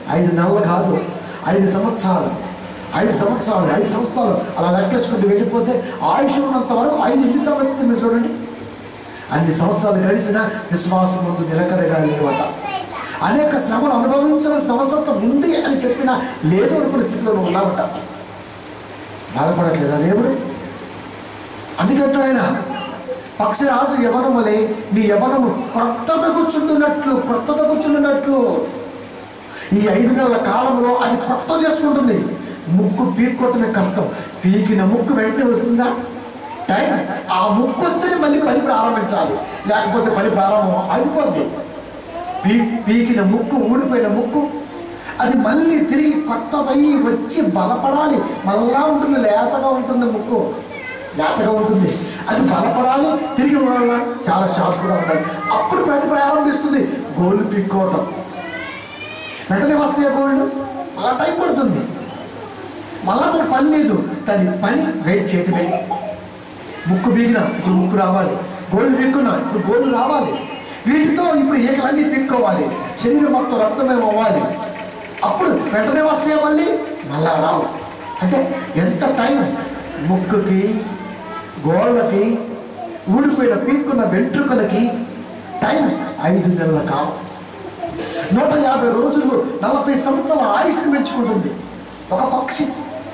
ఐదు నెలలు కాదు ఐదు సంవత్సరాలు ఐదు సంవత్సరాలు ఐదు సంవత్సరాలు అలా లెక్కేసుకుంటూ వెళ్ళిపోతే ఆయుష్ ఉన్నంత వరకు ఐదు ఎన్ని సంవత్సరాలు మీరు చూడండి అన్ని సంవత్సరాలు గడిచిన విశ్వాసం ముందు నిలకడగా లేవట అనేక శ్రమలు అనుభవించవలసిన అవసరం ఉంది అని చెప్పిన లేదు అనుకునే స్థితిలో నువ్వు ఉన్నావట బాధపడట్లేదా దేవుడు అందుకంటూ ఆయన పక్షిరాజు యవనం వలె నీ యవనము క్రొత్తత కూర్చుంటున్నట్లు క్రొత్తత కూర్చుంటున్నట్లు ఈ ఐదు నెలల కాలంలో అది కొత్త చేసుకుంటుంది ముక్కు పీక్కోవటమే కష్టం పీకిన ముక్కు వెంటనే వస్తుందా టైం ఆ ముక్కు వస్తేనే మళ్ళీ పని ప్రారంభించాలి లేకపోతే పని ప్రారంభం అయిపోద్ది పీ పీకిన ముక్కు ఊడిపోయిన ముక్కు అది మళ్ళీ తిరిగి కొత్తదయ్యి వచ్చి బలపడాలి మళ్ళా ఉంటుంది లేతగా ఉంటుంది ముక్కు లేతగా ఉంటుంది అది బలపడాలి తిరిగి వల్ల చాలా షార్ప్గా ఉండాలి అప్పుడు పని ప్రారంభిస్తుంది గోళ్ళు పీక్కోవటం వెంటనే వస్తాయి గోళ్ళు అలా టైం పడుతుంది మళ్ళా తన పని లేదు దాని పని వెయిట్ చేయటమే ముక్కు బీగిన ఇప్పుడు ముక్కు రావాలి గోళ్ళు పీక్కున్నా ఇప్పుడు గోళ్ళు రావాలి వీటితో ఇప్పుడు ఏకలన్నీ పీక్కోవాలి శరీరం మొత్తం రక్తమయం అవ్వాలి అప్పుడు వెంటనే వస్తాయి మళ్ళీ మళ్ళా రావు అంటే ఎంత టైం ముక్కుకి గోళ్ళకి ఊడిపోయిన పీక్కున్న వెంట్రుకలకి టైం ఐదు నెలల కాలం నూట యాభై రోజులు నలభై సంవత్సరాల ఆయుష్ని పెంచుకుంటుంది ఒక పక్షి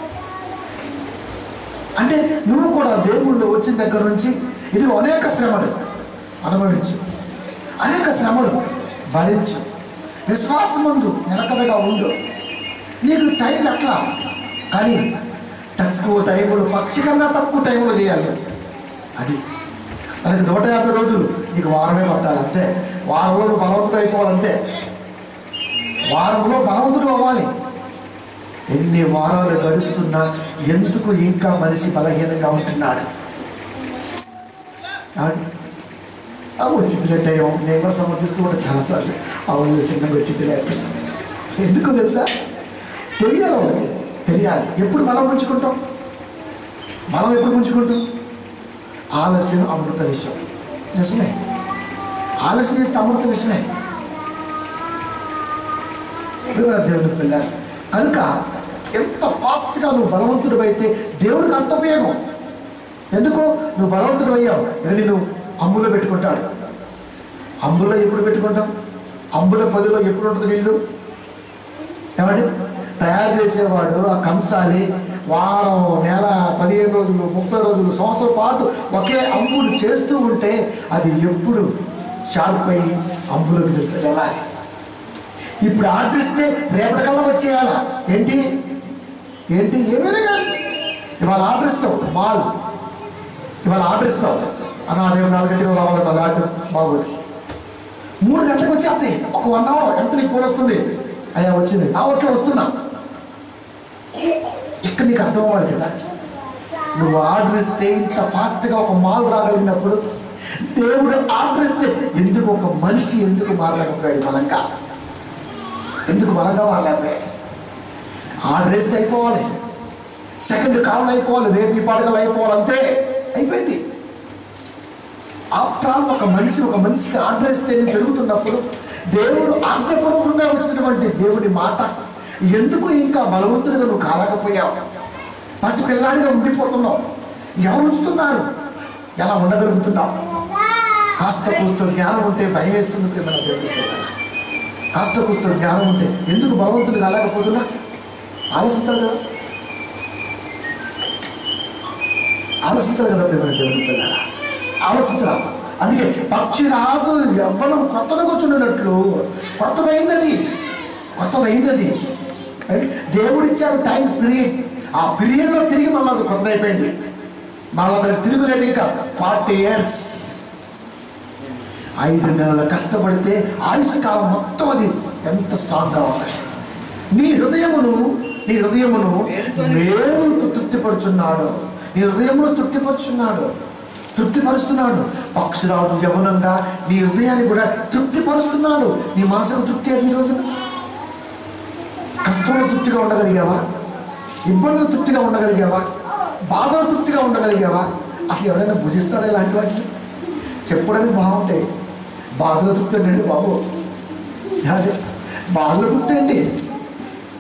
అంటే నువ్వు కూడా దేవుళ్ళు వచ్చిన దగ్గర నుంచి ఇది అనేక శ్రమలు అనుభవించు అనేక శ్రమలు భరించు విశ్వాసమందు నిలకడగా ఉండు నీకు టైం ఎట్లా కానీ తక్కువ టైములు పక్షి కన్నా తక్కువ టైంలో చేయాలి అది దానికి నూట యాభై రోజులు నీకు వారమే పట్టాలి అంతే వారంలో నువ్వు బలవంతుడు అయిపోవాలంతే వారంలో బలవంతుడు అవ్వాలి ఎన్ని వారాలు గడుస్తున్నా ఎందుకు ఇంకా మనిషి బలహీనంగా ఉంటున్నాడు అవును. ఆ వచ్చింది లేట్ అయ్యాం నేను కూడా సమర్పిస్తూ ఉంటా చాలాసార్లు అవును చిన్నగా వచ్చింది లేట్ ఎందుకు తెలుసా తెలియాలి వాళ్ళకి తెలియాలి ఎప్పుడు బలం పుంజుకుంటాం బలం ఎప్పుడు పుంజుకుంటాం ఆలస్యం అమృత విషయం నిజమే ఆలస్యం చేస్తే అమృత విషయమే ప్రియమైన దేవుని పిల్లలు కనుక ఎంత ఫాస్ట్గా నువ్వు బలవంతుడు అయితే దేవుడికి అంత ఉపయోగం ఎందుకు నువ్వు బలవంతుడు అయ్యావు ఇక నేను అంబులో పెట్టుకుంటాడు అంబులో ఎప్పుడు పెట్టుకుంటాం అంబుల పదిలో ఎప్పుడు ఉంటుంది వీళ్ళు ఏమండి తయారు చేసేవాడు ఆ కంసాలి వారం నెల పదిహేను రోజులు ముప్పై రోజులు సంవత్సరం పాటు ఒకే అంబులు చేస్తూ ఉంటే అది ఎప్పుడు షార్ప్ అయ్యి అంబులోకి వెళ్తే వెళ్ళాలి ఇప్పుడు ఆర్డర్ ఇస్తే రేపటికల్లా వచ్చేయాలా ఏంటి ఏంటి ఏమైనా కానీ ఇవాళ ఆర్డర్ ఇస్తావు మాల్ ఇవాళ ఆర్డర్ ఇస్తావు అన్న రేపు నాలుగు గంటలకు రావాలన్నా లేకపోతే బాగోదు మూడు గంటలకు వచ్చేస్తాయి ఒక వన్ అవర్ ఎంత నీకు ఫోన్ వస్తుంది అయ్యా వచ్చింది ఆ ఓకే వస్తున్నా ఇక్కడ నీకు అర్థం అవ్వాలి కదా నువ్వు ఆర్డర్ ఇస్తే ఇంత ఫాస్ట్గా ఒక మాల్ రాగలిగినప్పుడు దేవుడు ఆర్డర్ ఇస్తే ఎందుకు ఒక మనిషి ఎందుకు మారలేకపోయాడు బలంగా ఎందుకు బలంగా మారలేకపోయాడు ఆర్డర్ వేస్తే అయిపోవాలి సెకండ్ కాలం అయిపోవాలి రేపు ఈ పాటలు అయిపోవాలి అంతే అయిపోయింది ఆఫ్టర్ ఆల్ ఒక మనిషి ఒక మనిషికి ఆర్డర్ ఇస్తే జరుగుతున్నప్పుడు దేవుడు ఆజ్ఞపూర్వకంగా వచ్చినటువంటి దేవుడి మాట ఎందుకు ఇంకా బలవంతుడిగా నువ్వు కాలేకపోయావు పసి పిల్లాడిగా ఉండిపోతున్నావు ఎవరు ఉంచుతున్నారు ఎలా ఉండగలుగుతున్నావు కాస్త కూస్త జ్ఞానం ఉంటే భయం వేస్తుంది ప్రేమ దేవుడి పిల్లలు కాస్త కూస్త జ్ఞానం ఉంటే ఎందుకు బలవంతుడు కాలేకపోతున్నా ఆలోచించాలి కదా ఆలోచించాలి కదా ప్రేమ దేవుని పిల్లరా ఆలోచించరా అందుకే పక్షిరాజు ఎవ్వరం కొత్తగా కూర్చున్నట్లు కొత్తదైంది కొత్తదైంది దేవుడు ఇచ్చారు టైం పీరియడ్ ఆ పీరియడ్లో తిరిగి మళ్ళీ అది కొత్తదైపోయింది మళ్ళీ దానికి తిరుగులేదు ఇంకా ఫార్టీ ఇయర్స్ ఐదు నెలలు కష్టపడితే ఆయుష్ కాలం మొత్తం అది ఎంత స్ట్రాంగ్గా ఉంది నీ హృదయమును నీ హృదయమును మేలుతో తృప్తిపరుచున్నాడు నీ హృదయమును తృప్తిపరుచున్నాడు తృప్తిపరుస్తున్నాడు పక్షురాజు యవనంగా నీ హృదయాన్ని కూడా తృప్తిపరుస్తున్నాడు నీ మనసుకు తృప్తి అది ఈ రోజున కష్టంలో తృప్తిగా ఉండగలిగావా ఇబ్బందులు తృప్తిగా ఉండగలిగావా బాధలు తృప్తిగా ఉండగలిగావా అసలు ఎవరైనా భుజిస్తాడా ఇలాంటి వాటిని చెప్పడానికి బాగుంటాయి బాధలు తృప్తి అండి బాబు అదే బాధలు తృప్తి అండి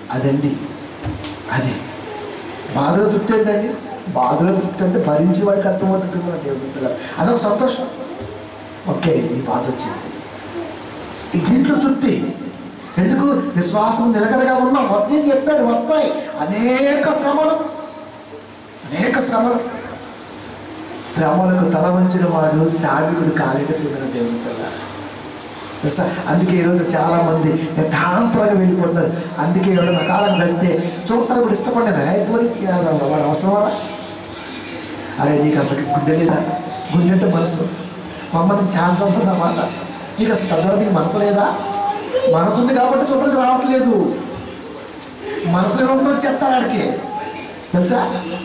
అదండి అది బాధలో తృప్తి ఏంటండి బాధలో తృప్తి అంటే భరించి వాడికి అర్థమవుతుంది మన దేవుని పిల్లలు అదొక సంతోషం ఓకే ఈ బాధ వచ్చింది ఈ దీంట్లో తృప్తి ఎందుకు విశ్వాసం నిలకడగా ఉన్నాం వస్తాయి చెప్పాడు వస్తాయి అనేక శ్రమలు అనేక శ్రమలు శ్రమలకు తల వంచిన వాడు శ్రామికుడు కాలేట ప్రియమైన దేవుని పిల్లలు తెలుసా అందుకే ఈరోజు చాలా మంది యథాంతరంగా వెళ్ళిపోతున్నారు అందుకే ఎవరైనా కాలం చేస్తే చూడటానికి కూడా ఇష్టపడ్డారు అయిపోయి వాడు అవసరమా అరే నీకు అసలు గుండె లేదా గుండె అంటే మనసు మమ్మల్ని ఛాన్స్ అవుతుంది అన్నమాట నీకు అసలు పెద్దవాడికి మనసు లేదా మనసు ఉంది కాబట్టి చూడడానికి రావట్లేదు మనసు ఏమంటారు వచ్చేస్తారు ఆడికి తెలుసా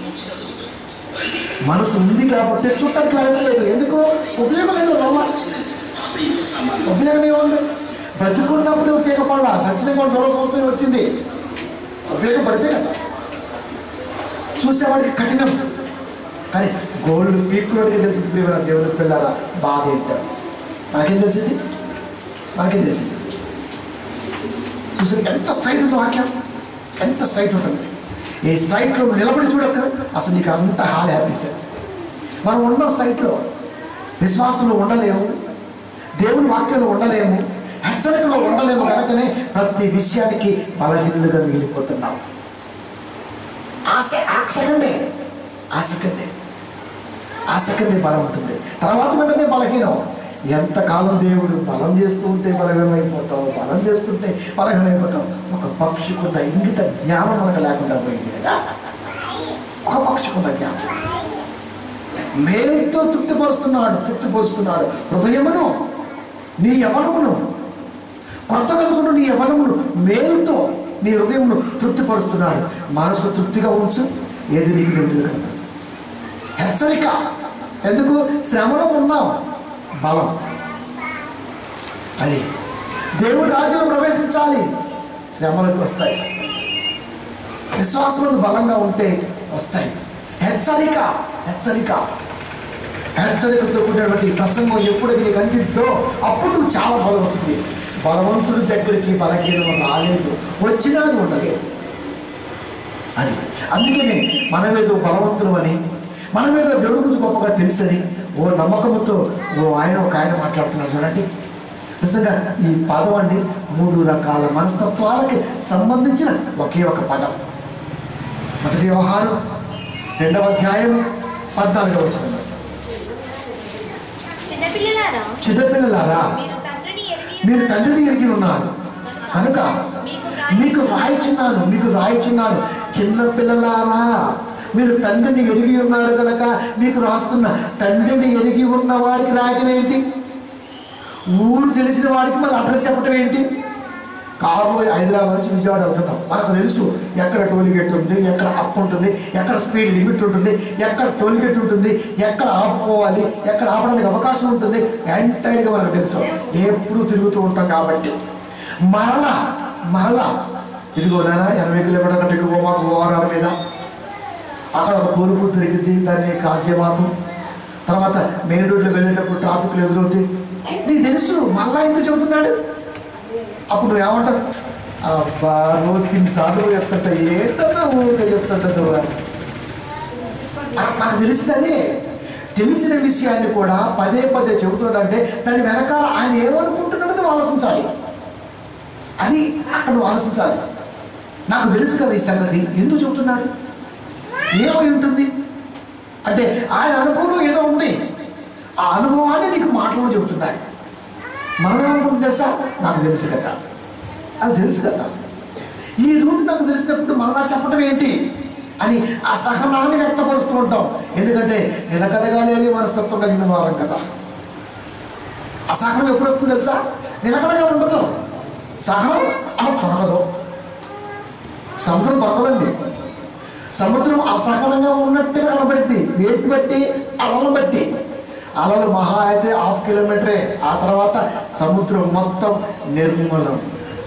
మనసు ఉంది కాబట్టి చూడటానికి వెళ్ళట్లేదు ఎందుకు ఉపయోగం లేదు వల్ల ఉపయోగం ఏముంది బతుకున్నప్పుడు ఉపయోగపడాల సచిన కూడా రెండు సంవత్సరం వచ్చింది ఉపయోగపడితే కదా చూసేవాడికి కఠినం కానీ గోల్డ్ పీక్కులోడికి తెలిసింది ప్రియమైన దేవుని పిల్లరా బాధ ఏంటో మనకేం తెలిసింది మనకేం తెలిసింది చూసి ఎంత స్ట్రైట్ ఉంది వాక్యం ఎంత స్ట్రైట్ ఉంటుంది ఈ స్ట్రైట్లో నిలబడి చూడక అసలు నీకు అంత హాల్ హ్యాపీస్ మనం ఉన్న స్ట్రైట్లో విశ్వాసంలో ఉండలేము దేవుని వాక్యంలో ఉండలేము హెచ్చరికలో ఉండలేము కనుకనే ప్రతి విషయానికి బలహీనులుగా మిగిలిపోతున్నాం ఆశ ఆ సెకండే ఆ సెకండే ఆ సెకండే బలం ఉంటుంది తర్వాత వెంటనే బలహీనం ఎంతకాలం దేవుడు బలం చేస్తూ ఉంటే బలహీనమైపోతావు బలం చేస్తుంటే బలహీనమైపోతావు ఒక పక్షికున్న ఇంగిత జ్ఞానం మనకు లేకుండా పోయింది కదా ఒక పక్షికున్న జ్ఞానం మేలుతో తృప్తిపరుస్తున్నాడు తృప్తిపరుస్తున్నాడు హృదయమును నీ యవనమును కొత్తగా చూడు నీ యవనమును మేలుతో నీ హృదయమును తృప్తిపరుస్తున్నాడు మనసు తృప్తిగా ఉంచు ఏది నీకు నెట్టుగా కనబడుతుంది హెచ్చరిక ఎందుకు శ్రమలో ఉన్నావు బలం అది దేవుడి రాజ్యంలో ప్రవేశించాలి శ్రమలకు వస్తాయి విశ్వాసములు బలంగా ఉంటే వస్తాయి హెచ్చరిక హెచ్చరిక హెచ్చరికతో కూడినటువంటి ప్రసంగం ఎప్పుడైతే నీకు అందిద్దో అప్పుడు నువ్వు చాలా బలవంతుడివి బలవంతుడి దగ్గరికి బలహీనం రాలేదు వచ్చినా అది ఉండలేదు అది అందుకనే మనమేదో బలవంతులు అని మనమేదో దేవుడి గురించి గొప్పగా తెలుసని ఓ నమ్మకంతో ఓ ఆయన ఒక ఆయన మాట్లాడుతున్నాడు చూడండి నిజంగా ఈ పదం అండి మూడు రకాల మనస్తత్వాలకి సంబంధించిన ఒకే ఒక పదం మొదటి వ్యవహారం రెండవ అధ్యాయం పద్నాలుగవ వచ్చిన చిన్నపిల్లలారా చిన్నపిల్లలారా మీరు తండ్రిని ఎరిగి మీరు ఉన్నారు. తండ్రిని ఎరిగి ఉన్నారు కనుక మీకు రాయిచున్నాను మీకు రాయిచున్నాను చిన్న పిల్లలారా మీరు తండ్రిని ఎరిగి ఉన్నారు కనుక మీకు రాస్తున్న తండ్రిని ఎరిగి ఉన్న వాడికి రాయటం ఏంటి ఊరు తెలిసిన వాడికి మన అడ్రస్ చెప్పటం ఏంటి కారులో హైదరాబాద్ నుంచి విజయవాడ వెళ్తున్నాం మనకు తెలుసు ఎక్కడ టోల్ గేట్ ఉంటుంది ఎక్కడ అప్ ఉంటుంది ఎక్కడ స్పీడ్ లిమిట్ ఉంటుంది ఎక్కడ టోల్ గేట్ ఉంటుంది ఎక్కడ ఆపుకోవాలి ఎక్కడ ఆపడానికి అవకాశం ఉంటుంది ఎంటైర్గా మనకు తెలుసు ఎప్పుడు తిరుగుతూ ఉంటాం కాబట్టి మరలా మరలా ఇదిగో నానా ఎనభై కిలోమీటర్ల ఇటు మాకు ఓవరాల్ మీద అక్కడ ఒక టోల్ బూత్ దొరికింది దాన్ని క్రాస్ చేయమాకు తర్వాత మెయిన్ రోడ్లో వెళ్ళేటప్పుడు ట్రాఫిక్లు ఎదురవుతాయి నీకు తెలుసు మళ్ళా ఎందుకు చెబుతున్నాడు అప్పుడు నువ్వు ఏమంటావు అబ్బా రోజుకి ఇన్ని సార్లు చెప్తుంటా ఏంటన్నా ఊరికే చెప్తుంటా నువ్వు ఆ- నాకు తెలిసినదే తెలిసిన విషయాన్ని కూడా పదే పదే చెబుతున్నాడంటే దాని వెనకాల ఆయన ఏమనుకుంటున్నాడో నువ్వు ఆలోచించాలి అది అక్కడ నువ్వు ఆలోచించాలి నాకు తెలుసు కదా ఈ సంగతి ఎందుకు చెబుతున్నాడు ఏమై ఉంటుంది అంటే ఆయన అనుభవం ఏదో ఉంది ఆ అనుభవాన్ని నీకు మాటలో చెబుతున్నాడు మనం ఏమనుకుంటుంది తెలుసా నాకు తెలుసు కదా అది తెలుసు కదా ఈ రూట్ నాకు తెలిసినప్పుడు మళ్ళా చెప్పడం ఏంటి అని ఆ సహనాన్ని వ్యక్తపరుస్తూ ఉంటాం ఎందుకంటే నిలకడగా లేని మనస్తత్వం కలిగిన వారం కదా అసహనం ఎప్పుడు వస్తుంది తెలుసా నిలకడగా ఉండదు సహనం అలా తొలగదు సముద్రం తొలగదండి సముద్రం అసహనంగా ఉన్నట్టుగా కనబడింది వేటిని బట్టి అలలను బట్టి అలలు మహా అయితే హాఫ్ కిలోమీటరే ఆ తర్వాత సముద్రం మొత్తం నిర్మూలం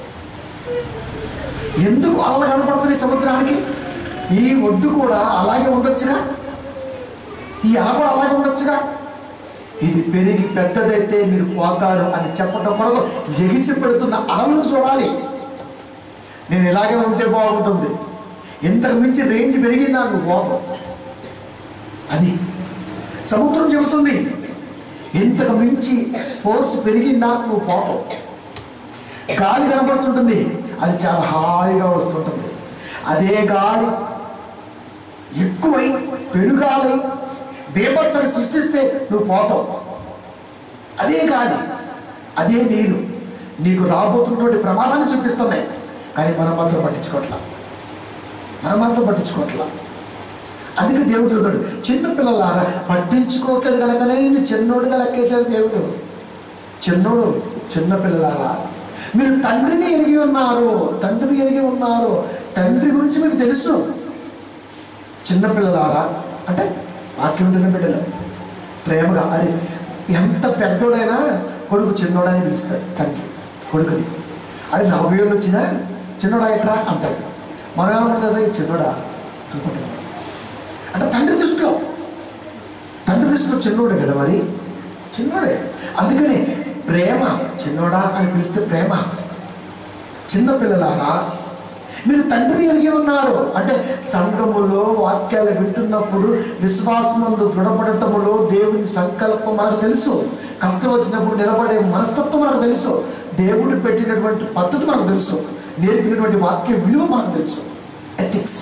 ఎందుకు అలలు కనపడుతుంది సముద్రానికి ఈ ఒడ్డు కూడా అలాగే ఉండొచ్చుగా ఈ అల కూడా అలాగే ఉండొచ్చుగా ఇది పెరిగి పెద్దదైతే మీరు పోతారు అని చెప్పటం కొరకు ఎగిసి పెడుతున్న అలలను చూడాలి నేను ఇలాగే ఉంటే బాగుంటుంది ఇంతకు మించి రేంజ్ పెరిగిందా నువ్వు పోతావు అది సముద్రం చెబుతుంది ఇంతకు మించి ఫోర్స్ పెరిగిందా నువ్వు పోతావు గాలి కనబడుతుంటుంది అది చాలా హాయిగా వస్తుంటుంది అదే గాలి ఎక్కువై పెనుగాలి బేభత్సని సృష్టిస్తే నువ్వు పోతావు అదే గాలి అదే నీరు నీకు రాబోతున్నటువంటి ప్రమాదాన్ని చూపిస్తున్నాయి కానీ మనం మాత్రం పట్టించుకోవట్లా మనం మాత్రం పట్టించుకోవట్లా అందుకే దేవుడు చెబుతాడు చిన్న పిల్లలారా పట్టించుకోవట్లేదు కనుకనే నేను చిన్నోడుగా లెక్కేశాడు దేవుడు చిన్నోడు చిన్న పిల్లలారా మీరు తండ్రిని ఎరిగి ఉన్నారు తండ్రిని ఎరిగి ఉన్నారు తండ్రి గురించి మీకు తెలుసు చిన్నపిల్లలారా అంటే వాక్యం ఉంటున్న బిడ్డలు ప్రేమగా అది ఎంత పెద్దోడైనా కొడుకు చిన్నోడని పిలుస్తాడు తండ్రి కొడుకుని అది నలభై ఏళ్ళు వచ్చినా చిన్నోడా ఎట్రా అంటాడు మనం ఏమన్నా చిన్నోడా అనుకుంటున్నాం అంటే తండ్రి దృష్టిలో తండ్రి దృష్టిలో చిన్నోడే కదా మరి చిన్నోడే అందుకని ప్రేమ చిన్నోడా అని పిలిస్తే ప్రేమ చిన్నపిల్లలారా మీరు తండ్రిని ఎరిగి ఉన్నారు అంటే సంఘములో వాక్యాలు వింటున్నప్పుడు విశ్వాసమందు దృఢపడటములో దేవుని సంకల్పం మనకు తెలుసు కష్టం వచ్చినప్పుడు నిలబడే మనస్తత్వం మనకు తెలుసు దేవుడు పెట్టినటువంటి పద్ధతి మనకు తెలుసు నేర్పినటువంటి వాక్య విలువ మనకు తెలుసు ఎథిక్స్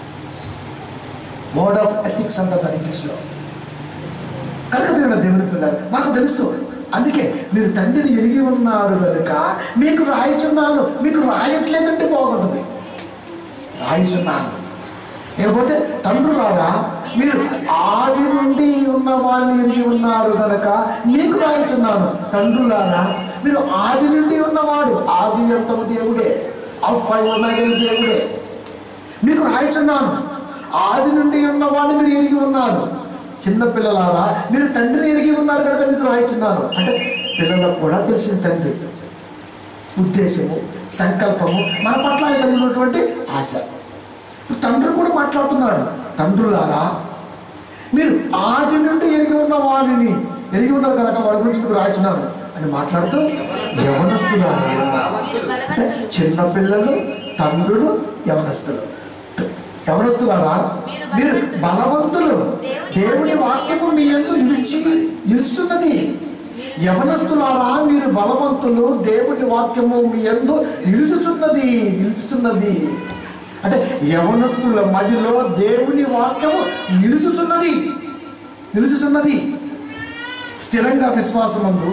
వర్డ్ ఆఫ్ ఎథిక్స్ అంటారు దాని ఇంగ్లీష్లో కనుక మీరు దేవుని పిల్లలు మనకు తెలుసు అందుకే మీరు తండ్రిని ఎరిగి ఉన్నారు కనుక మీకు రాయిచున్నాను మీకు రాయట్లేదంటే బాగుంటుంది రాయిచున్నాను లేకపోతే తండ్రులారా మీరు ఆది నుండి ఉన్న వారిని ఎరిగి ఉన్నారు కనుక మీకు రాయిచున్నాను తండ్రులారా మీరు ఆది నుండి ఉన్నవాడు ఆది అంతము దేవుడే ఆఫ్ దేవుడే మీకు రాయిచున్నాను ఆది నుండి ఉన్నవాడిని మీరు ఎరిగి ఉన్నారు చిన్న పిల్లలారా మీరు తండ్రిని ఎరిగి ఉన్నారు కనుక మీకు రాయిచున్నాను అంటే పిల్లలకు కూడా తెలిసిన తండ్రి ఉద్దేశము సంకల్పము మన పట్ల ఆయన కలిగినటువంటి ఆశ ఇప్పుడు తండ్రి కూడా మాట్లాడుతున్నాడు తండ్రులారా మీరు ఆది నుండి ఎరిగి ఉన్న వారిని ఎరిగి ఉన్నారు కనుక వారి గురించి మీకు రాయిచున్నాను అని మాట్లాడుతూ యవనస్తులారా అంటే చిన్న పిల్లలు తండ్రులు యవనస్తులు యవనస్తులారా మీరు బలవంతులు దేవుని వాక్యము మీ ఎందు నిలిచి నిలుచున్నది యవనస్తులారా మీరు బలవంతులు దేవుని వాక్యము మీ ఎందు నిలుచుచున్నది నిలుచుచున్నది అంటే యవనస్తుల మధ్యలో దేవుని వాక్యము నిలుచుచున్నది నిలుచుచున్నది స్థిరంగా విశ్వాసమందు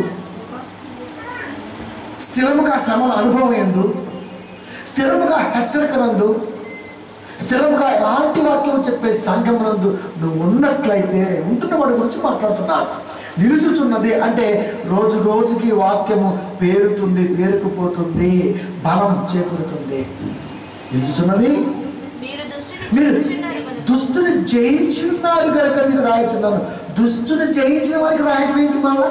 స్థిరముగా శ్రమల అనుభవం ఎందు స్థిరముగా హెచ్చరికనందు స్థిరముగా ఎలాంటి వాక్యం చెప్పే సంఘమునందు నువ్వు ఉన్నట్లయితే ఉంటున్న వాడి గురించి మాట్లాడుతున్నాను నిలుచుచున్నది అంటే రోజు రోజుకి వాక్యము పేరుతుంది పేరుకుపోతుంది బలం చేకూరుతుంది నిలుచుచున్నది మీరు దుష్టుని మీరు చూచుచున్నారు కనుక దుస్తుని జయించి ఉన్నారు కనుక మీకు రాయించున్నాను దుస్తుని జయించిన వారికి రాయటం ఏంటి మళ్ళా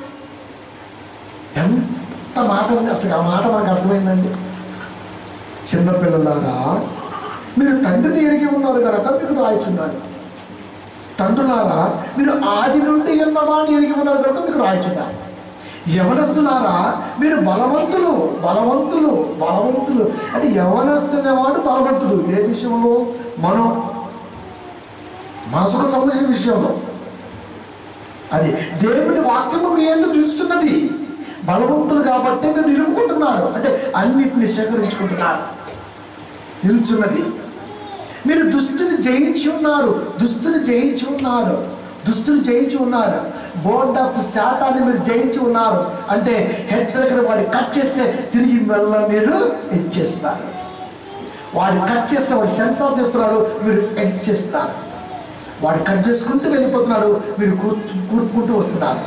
ఎంత మాట ఉంది అసలు ఆ మాట మనకు అర్థమైందండి చిన్నపిల్లలారా మీరు తండ్రిని ఎరిగి ఉన్నారు కనుక మీకు రాయిచున్నాను తండ్రులారా మీరు ఆది నుండి ఉన్నవాడిని ఎరిగి ఉన్నారు కనుక మీకు రాయిచున్నాను యవనస్తులారా మీరు బలవంతులు బలవంతులు బలవంతులు అంటే యవనస్తుడు అనేవాడు బలవంతుడు ఏ విషయంలో మనం మనసుకు సంబంధించిన విషయంలో అది దేవుని వాక్యము మీ ఎందుకు నిలుస్తున్నది బలవంతులు కాబట్టి మీరు నిలుపుకుంటున్నారు అంటే అన్నిటిని సేకరించుకుంటున్నారు నిలుచున్నది మీరు దుష్టుని జయించి ఉన్నారు దుష్టుని జయించి ఉన్నారు దుష్టుని జయించి ఉన్నారు బోర్డ్ ఆఫ్ శాతాన్ని మీరు జయించి ఉన్నారు అంటే హెచ్చరికలు వాడి కట్ చేస్తే తిరిగి మళ్ళీ మీరు ఎడ్ చేస్తారు వాడు కట్ చేస్తే వాడు సెన్సార్ చేస్తున్నాడు మీరు ఎడ్ చేస్తారు వాడు కట్ చేసుకుంటూ వెళ్ళిపోతున్నాడు మీరు కూర్చు కూర్చుకుంటూ వస్తున్నారు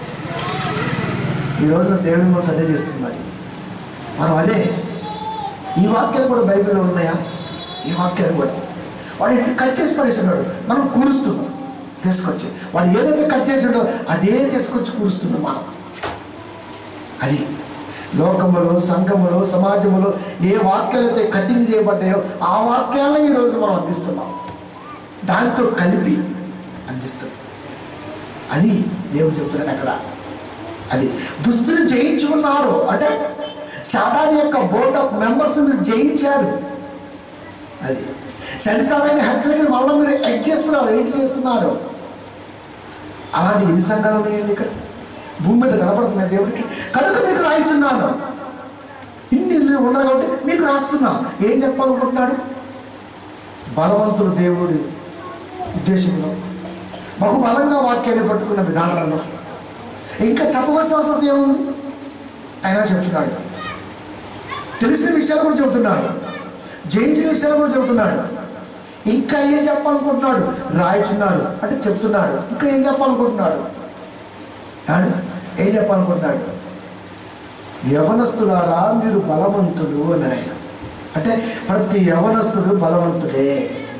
ఈ రోజున దేవుని మనం సదే చేస్తుంది మరి మనం అదే ఈ వాక్యాలు కూడా బైబిల్లో ఉన్నాయా ఈ వాక్యాలు కూడా వాడు ఇటు కట్ చేసి పడేస్తున్నాడు మనం కూరుస్తున్నాం తీసుకొచ్చి వాడు ఏదైతే కట్ చేసాడో అదే తీసుకొచ్చి కూరుస్తున్నాం మనం అది లోకములో సంఘములో సమాజములో ఏ వాక్యాలైతే కటింగ్ చేయబడ్డాయో ఆ వాక్యాలనే ఈరోజు మనం అందిస్తున్నాం దాంతో కలిపి అందిస్తాం అది దేవుడు చెప్తున్నాడు అక్కడ అది దుస్తుని జయించుకున్నారు అంటే సాతాన్ యొక్క బోర్డ్ ఆఫ్ మెంబర్స్ మీరు జయించారు అది సెన్సారైన హెచ్చరికలు మళ్ళీ మీరు ఎడ్ చేస్తున్నారు ఏంటి చేస్తున్నారు అలాంటి ఎన్ని సంఘాలు ఉన్నాయండి ఇక్కడ భూమి మీద కనపడుతున్నాయి దేవుడికి కనుక మీకు రాయిచున్నాను ఇన్ని ఇల్లు ఉన్నాయి కాబట్టి మీకు రాస్తున్నా ఏం చెప్పాలనుకుంటున్నాడు బలవంతుడు దేవుడి ఉద్దేశంలో బహు బలంగా వాక్యాన్ని పట్టుకున్న విధానాలలో ఇంకా చెప్పవలసిన అవసరం ఏముంది అయినా చెప్తున్నాడు తెలిసిన విషయాలు కూడా చెబుతున్నాడు జయించిన విషయాలు కూడా చెబుతున్నాడు ఇంకా ఏం చెప్పాలనుకుంటున్నాడు రాయిచున్నాడు అంటే చెప్తున్నాడు ఇంకా ఏం చెప్పాలనుకుంటున్నాడు ఏమండి? ఏం చెప్పాలనుకుంటున్నాడు యవనస్తులారా మీరు బలవంతులు అన్నాడు ఆయన అంటే ప్రతి యవనస్తుడు బలవంతుడే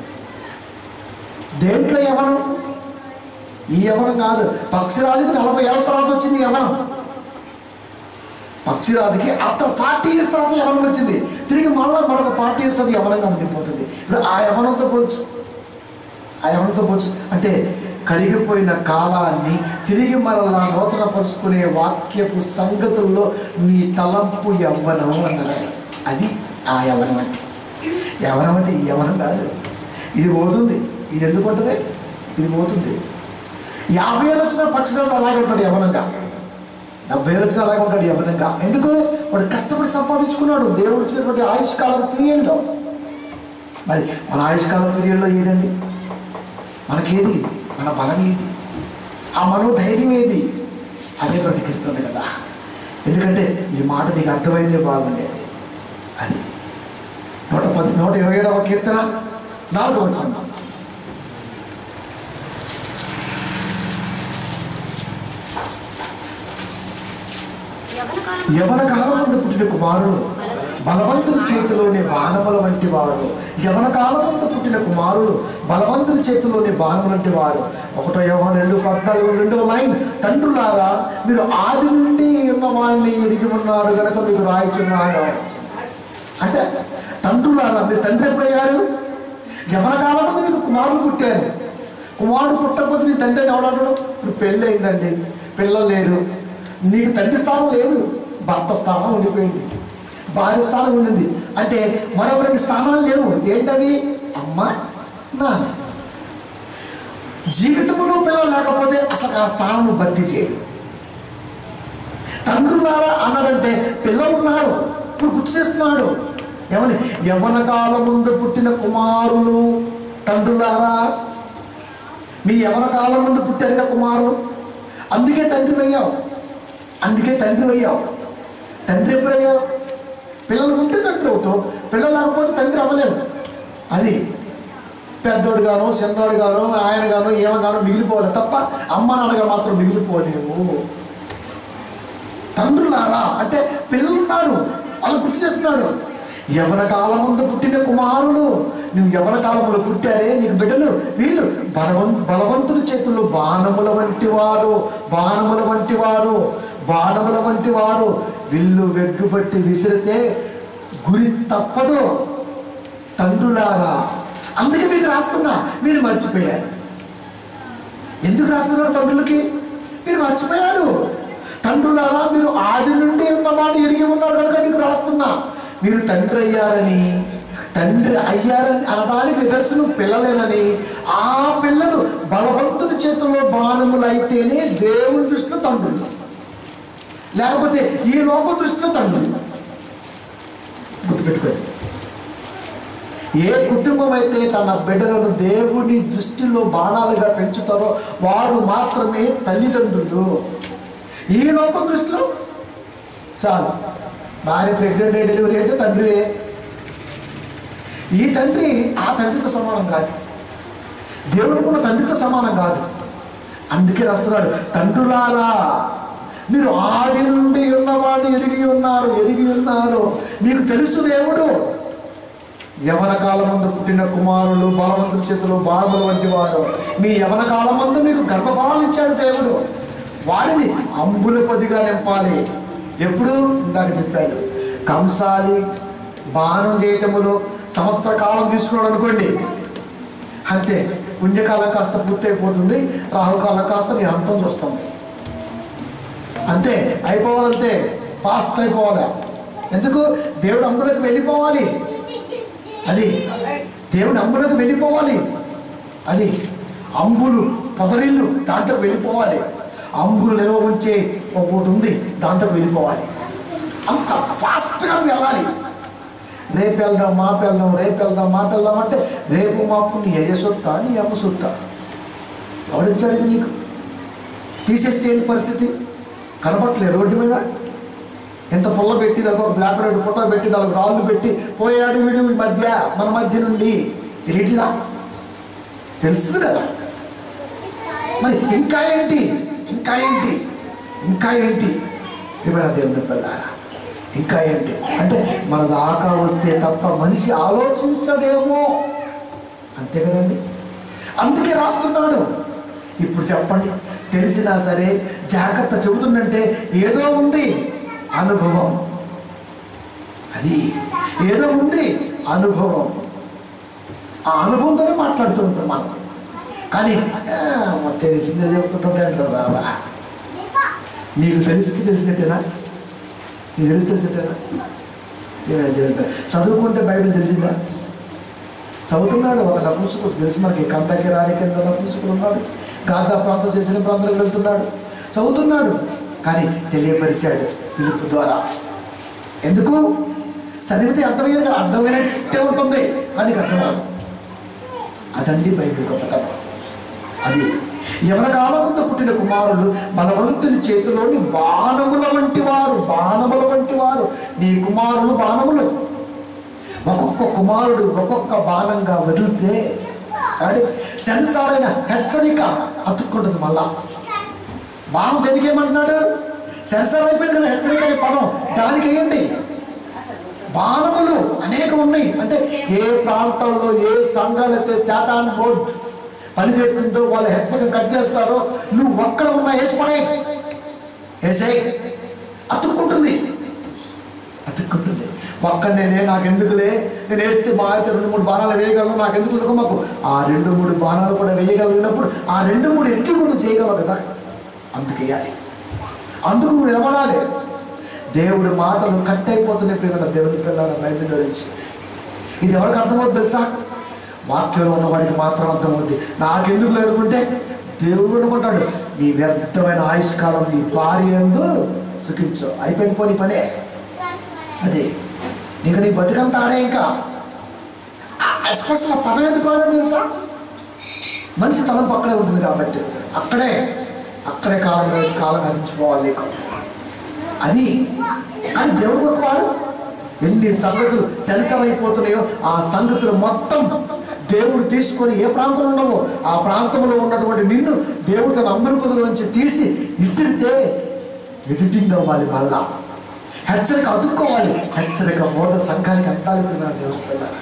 దేంట్లో యవనం ఈ యవనం కాదు పక్షిరాజుకి నలభై ఏళ్ళ తర్వాత వచ్చింది యవనం పక్షిరాజుకి ఆఫ్టర్ ఫార్టీ ఇయర్స్ తర్వాత యవనం వచ్చింది తిరిగి మళ్ళీ మరొక ఫార్టీ ఇయర్స్ అది యవనంగా ఉండిపోతుంది ఇప్పుడు ఆ యవనంతో పోల్చు ఆ యవనంతో పోల్చు అంటే కరిగిపోయిన కాలాన్ని తిరిగి మరలా నూతన పరుచుకునే వాక్యపు సంగతుల్లో నీ తలంపు యవ్వనం అన్నారు ఆయన. అది ఆ యవనం అంటే యవనం అంటే ఈ యవనం కాదు ఇది పోతుంది ఇది ఎందుకు ఉంటుంది ఇది పోతుంది యాభై ఏళ్ళు వచ్చిన పక్షిరాజు అలాగే ఉంటాడు యవనంగా డెబ్బై ఏళ్ళు వచ్చిన అలాగే ఉంటాడు యవనంగా ఎందుకు వాడు కష్టపడి సంపాదించుకున్నాడు దేవుడు ఇచ్చినటువంటి ఆయుష్కాలం పీరియడ్లో మరి మన ఆయుష్కాలం పీరియడ్లో ఏదండి మనకేది మన బలం ఏది ఆ మనోధైర్యం ఏది అదే బ్రతికిస్తుంది కదా ఎందుకంటే ఈ మాట నీకు అర్థమైందే బాగుండేది అది నూట పది నూట ఇరవై ఏడవ కీర్తన నాలుగవ వచ్చింది యవన కాలం యవన కాలం ముందు పుట్టిన కుమారుడు బలవంతుని చేతిలోని బాణముల వంటి వారు యవన కాలం ముందు పుట్టిన కుమారుడు బలవంతుని చేతిలోని బాణముల వంటి వారు ఒకటో యవన రెండు పద్నాలుగు రెండో లైన్ తండ్రులారా మీరు ఆది నుండి ఉన్న వారిని ఎరిగి ఉన్నారు కనుక మీకు రాయిచున్నారు అంటే తండ్రులారా మీరు తండ్రి ఎప్పుడయ్యారు యవన కాలం ముందు మీకు కుమారుడు పుట్టారు కుమారుడు పుట్టకపోతే నీ తండ్రి అని ఎవడన్నాడు ఇప్పుడు పెళ్ళి అయిందండి పిల్లలు లేరు నీకు తండ్రి స్థానం లేదు భర్త స్థానం ఉండిపోయింది భార్య స్థానం ఉండింది అంటే మరొకరికి స్థానాలు లేవు ఏంటవి అమ్మ నాన్న జీవితంలో పిల్లలు లేకపోతే అసలు ఆ స్థానం భర్తీ చేయదు తండ్రులారా అన్నాడంటే పిల్లలు ఉన్నారు ఇప్పుడు గుర్తు చేస్తున్నాడు ఏమని యవ్వన కాలం ముందు పుట్టిన కుమారులు తండ్రులారా మీ యవన కాలం ముందు పుట్టారుగా కుమారుడు అందుకే తండ్రి అయ్యావు అందుకే తండ్రి అయ్యావు తండ్రి ఎప్పుడయ్యావు పిల్లలు ఉంటే తండ్రి అవుతావు పిల్లలు లేకపోతే తండ్రి అవ్వలేవు అది పెద్దోడు గాను చిన్నోడు గాను ఆయన గాను ఏమగానో మిగిలిపోవాలి తప్ప అమ్మ నాన్నగా మాత్రం మిగిలిపోలేవు తండ్రులారా అంటే పిల్లలు ఉన్నారు వాళ్ళు గుర్తు చేస్తున్నాడు యవన కాలం ముందు పుట్టిన కుమారుడు నువ్వు యవన కాలంలో పుట్టారే నీకు బిడ్డలు వీళ్ళు బలవం బలవంతుని చేతుల్లో బాణముల వంటి వారు బాణముల వంటి వారు బాణముల వంటి వారు విల్లు వెగ్గుబట్టి విసిరితే గురి తప్పదు తండ్రులారా అందుకే మీకు రాస్తున్నా మీరు మర్చిపోయారు ఎందుకు రాస్తున్నారు తండ్రులకి మీరు మర్చిపోయారు తండ్రులారా మీరు ఆది నుండి ఉన్నమాట ఎరిగి ఉన్నారు కనుక మీకు రాస్తున్నా మీరు తండ్రి అయ్యారని తండ్రి అయ్యారని అనడానికి నిదర్శనం పిల్లలేనని ఆ పిల్లలు బలవంతుని చేతుల్లో బాణములు అయితేనే దేవుని దృష్టిలో తండ్రులు లేకపోతే ఈ లోక దృష్టిలో తండ్రులు గుర్తుపెట్టుకోండి ఏ కుటుంబం అయితే తన బిడ్డలను దేవుని దృష్టిలో బాణాలుగా పెంచుతారో వారు మాత్రమే తల్లిదండ్రులు ఈ లోకం దృష్టిలో చాలు భార్య ప్రెగ్నెంట్ అయ్యి డెలివరీ అయితే తండ్రి ఈ తండ్రి ఆ తండ్రితో సమానం కాదు దేవుడు కూడా తండ్రితో సమానం కాదు అందుకే రాస్తున్నాడు తండ్రులారా మీరు ఆది నుండి ఉన్నవాడిని ఎరిగి ఉన్నారు ఎరిగి ఉన్నారు మీకు తెలుసు దేవుడు యవన కాలమందు పుట్టిన కుమారులు బలవంతుల చేతులు బాలముల వంటి వారు మీ యవన కాలమందు మీకు గర్భఫలాలు ఇచ్చాడు దేవుడు వారిని అంబుల పొదిగా నింపాలి ఎప్పుడు ఇందాక చెప్పాడు కంసాలి బాణం చేయటములో సంవత్సర కాలం తీసుకున్నాడు అనుకోండి అంతే పుణ్యకాలం కాస్త పూర్తయిపోతుంది రాహుకాలం కాస్త నీ అంతం చూస్తుంది అంతే అయిపోవాలంతే ఫాస్ట్ అయిపోవాలి ఎందుకు దేవుడు అంబులకు వెళ్ళిపోవాలి అది దేవుడు అంబులకు వెళ్ళిపోవాలి అది అంబులు పొదరిల్లు దాంట్లో వెళ్ళిపోవాలి అంబులు నిల్వ ఉంచే ఒకటి ఉంది దాంట్లో వెళ్ళిపోవాలి అంత ఫాస్ట్గా వెళ్ళాలి రేపు వెళ్దాం మాపు వెళ్దాం రేపు వెళ్దాం మాపు వెళ్దాం అంటే రేపు మాపు నీ అయ్య సొత్తా నీ అమ్మ సొత్తా ఎవడిచ్చాడు ఇది నీకు తీసేస్తే ఏంటి పరిస్థితి కనపట్లే రోడ్డు మీద ఎంత పుల్ల పెట్టి దానికి ఒక బ్లాక్ అండ్ వైట్ ఫోటో పెట్టి దానికి రాళ్ళు పెట్టి పోయాడు వీడు ఈ మధ్య మన మధ్య నుండి తెలియట్లా తెలుస్తుంది కదా మరి ఇంకా ఏంటి ఇంకా ఏంటి ఇంకా ఏంటి ఏమైనా దేవుని పిల్లారా ఇంకా ఏంటి అంటే మన దాకా వస్తే తప్ప మనిషి ఆలోచించడేమో అంతే కదండి అందుకే రాస్తున్నాడు ఇప్పుడు చెప్పండి తెలిసినా సరే జాగ్రత్త చెబుతుందంటే ఏదో ఉంది అనుభవం అది ఏదో ఉంది అనుభవం ఆ అనుభవంతోనే మాట్లాడుతూ ఉంటాం మనం కానీ "ఆ, మాకు తెలిసిందే చెబుతుంటే అంటారు బాబా నీకు తెలిస్తే తెలిసినట్టేనా నీకు తెలిసి తెలిసినట్టేనా ఏమైంది చదువుకుంటే బైబిల్ తెలిసిందా చదువుతున్నాడు ఒక నపుంసకుడు తెలుసు మనకి కందకి రాని కింద నపుంసకుడు ఉన్నాడు గాజా ప్రాంతం చేసిన ప్రాంతాలకు వెళ్తున్నాడు చదువుతున్నాడు కానీ తెలియపరిచాడు పిలుపు ద్వారా ఎందుకు చదివితే అర్థమయ్యేది కదా అర్థమైనట్టే ఉంటుంది కానీ నీకు అర్థం కాదు అదండి బైబిల్ గొప్పతనం అది ఎవరి కాలముందు పుట్టిన కుమారులు బలవంతుని చేతిలోని బాణముల వంటి వారు బాణముల వంటి వారు నీ కుమారులు బాణములు ఒక్కొక్క కుమారుడు ఒక్కొక్క బాణంగా వదిలితే కాబట్టి సెన్సార్ అయిన హెచ్చరిక అతుక్కుంటుంది మళ్ళా బాణం దేనికి ఏమంటున్నాడు సెన్సార్ అయిపోయింది కదా హెచ్చరిక అనే పదం దానికి వేయండి బాణములు అనేక ఉన్నాయి అంటే ఏ ప్రాంతంలో ఏ సంఘాలు అయితే శాతాన్ బోర్డ్ పని చేస్తుందో వాళ్ళు హెచ్చరిక కట్ చేస్తారో నువ్వు ఒక్కడ ఉన్న వేసుకునే వేసే అతుక్కుంటుంది అతుక్కుంటుంది ఒక్కడనే నాకు ఎందుకులే నేను వేస్తే మా అయితే రెండు మూడు బాణాలు వేయగలను నాకు ఎందుకు ఎందుకు మాకు ఆ రెండు మూడు బాణాలు కూడా వేయగలిగినప్పుడు ఆ రెండు మూడు ఎట్లు కూడా చేయగలవు కదా అందుకేయాలి అందుకు నువ్వు నిలబడాలి దేవుడి మాటలు కట్ అయిపోతున్నాయి ప్రేమ దేవుని పిల్లల బైబిల్ నుంచి ఇది ఎవరికి అర్థమవుతుంది తెలుసా వాక్యంలో ఉన్నవాడికి మాత్రం అర్థమవుద్ది నాకెందుకు లేదుకుంటే దేవుడు అనుకుంటాడు నీ వ్యర్థమైన ఆయుష్కాలం నీ భార్య ఎందు సుఖించు అయిపోయింది పోనీ పనే అదే నీకు నీ బతుకంతా ఆడే ఇంకా ఎస్పెషల్ పదం ఎందుకు ఆడాడు తెలుసా మనిషి తలంపు అక్కడే ఉంటుంది కాబట్టి అక్కడే అక్కడే కాలం కాలం గతించుకోవాలి నీకు అది కానీ దేవుడు కొరకు వాడు ఎన్ని సంగతులు సెన్సర్ అయిపోతున్నాయో ఆ సంగతులు మొత్తం దేవుడు తీసుకొని ఏ ప్రాంతంలో ఉన్నావో ఆ ప్రాంతంలో ఉన్నటువంటి నిన్ను దేవుడు తన అమృపదలోంచి తీసి ఇసిరితే ఎడిటింగ్ అవ్వాలి మళ్ళా హెచ్చరిక అతుక్కోవాలి హెచ్చరిక మోద సంఘానికి అంటాలి నా దేవుడు పిల్లరా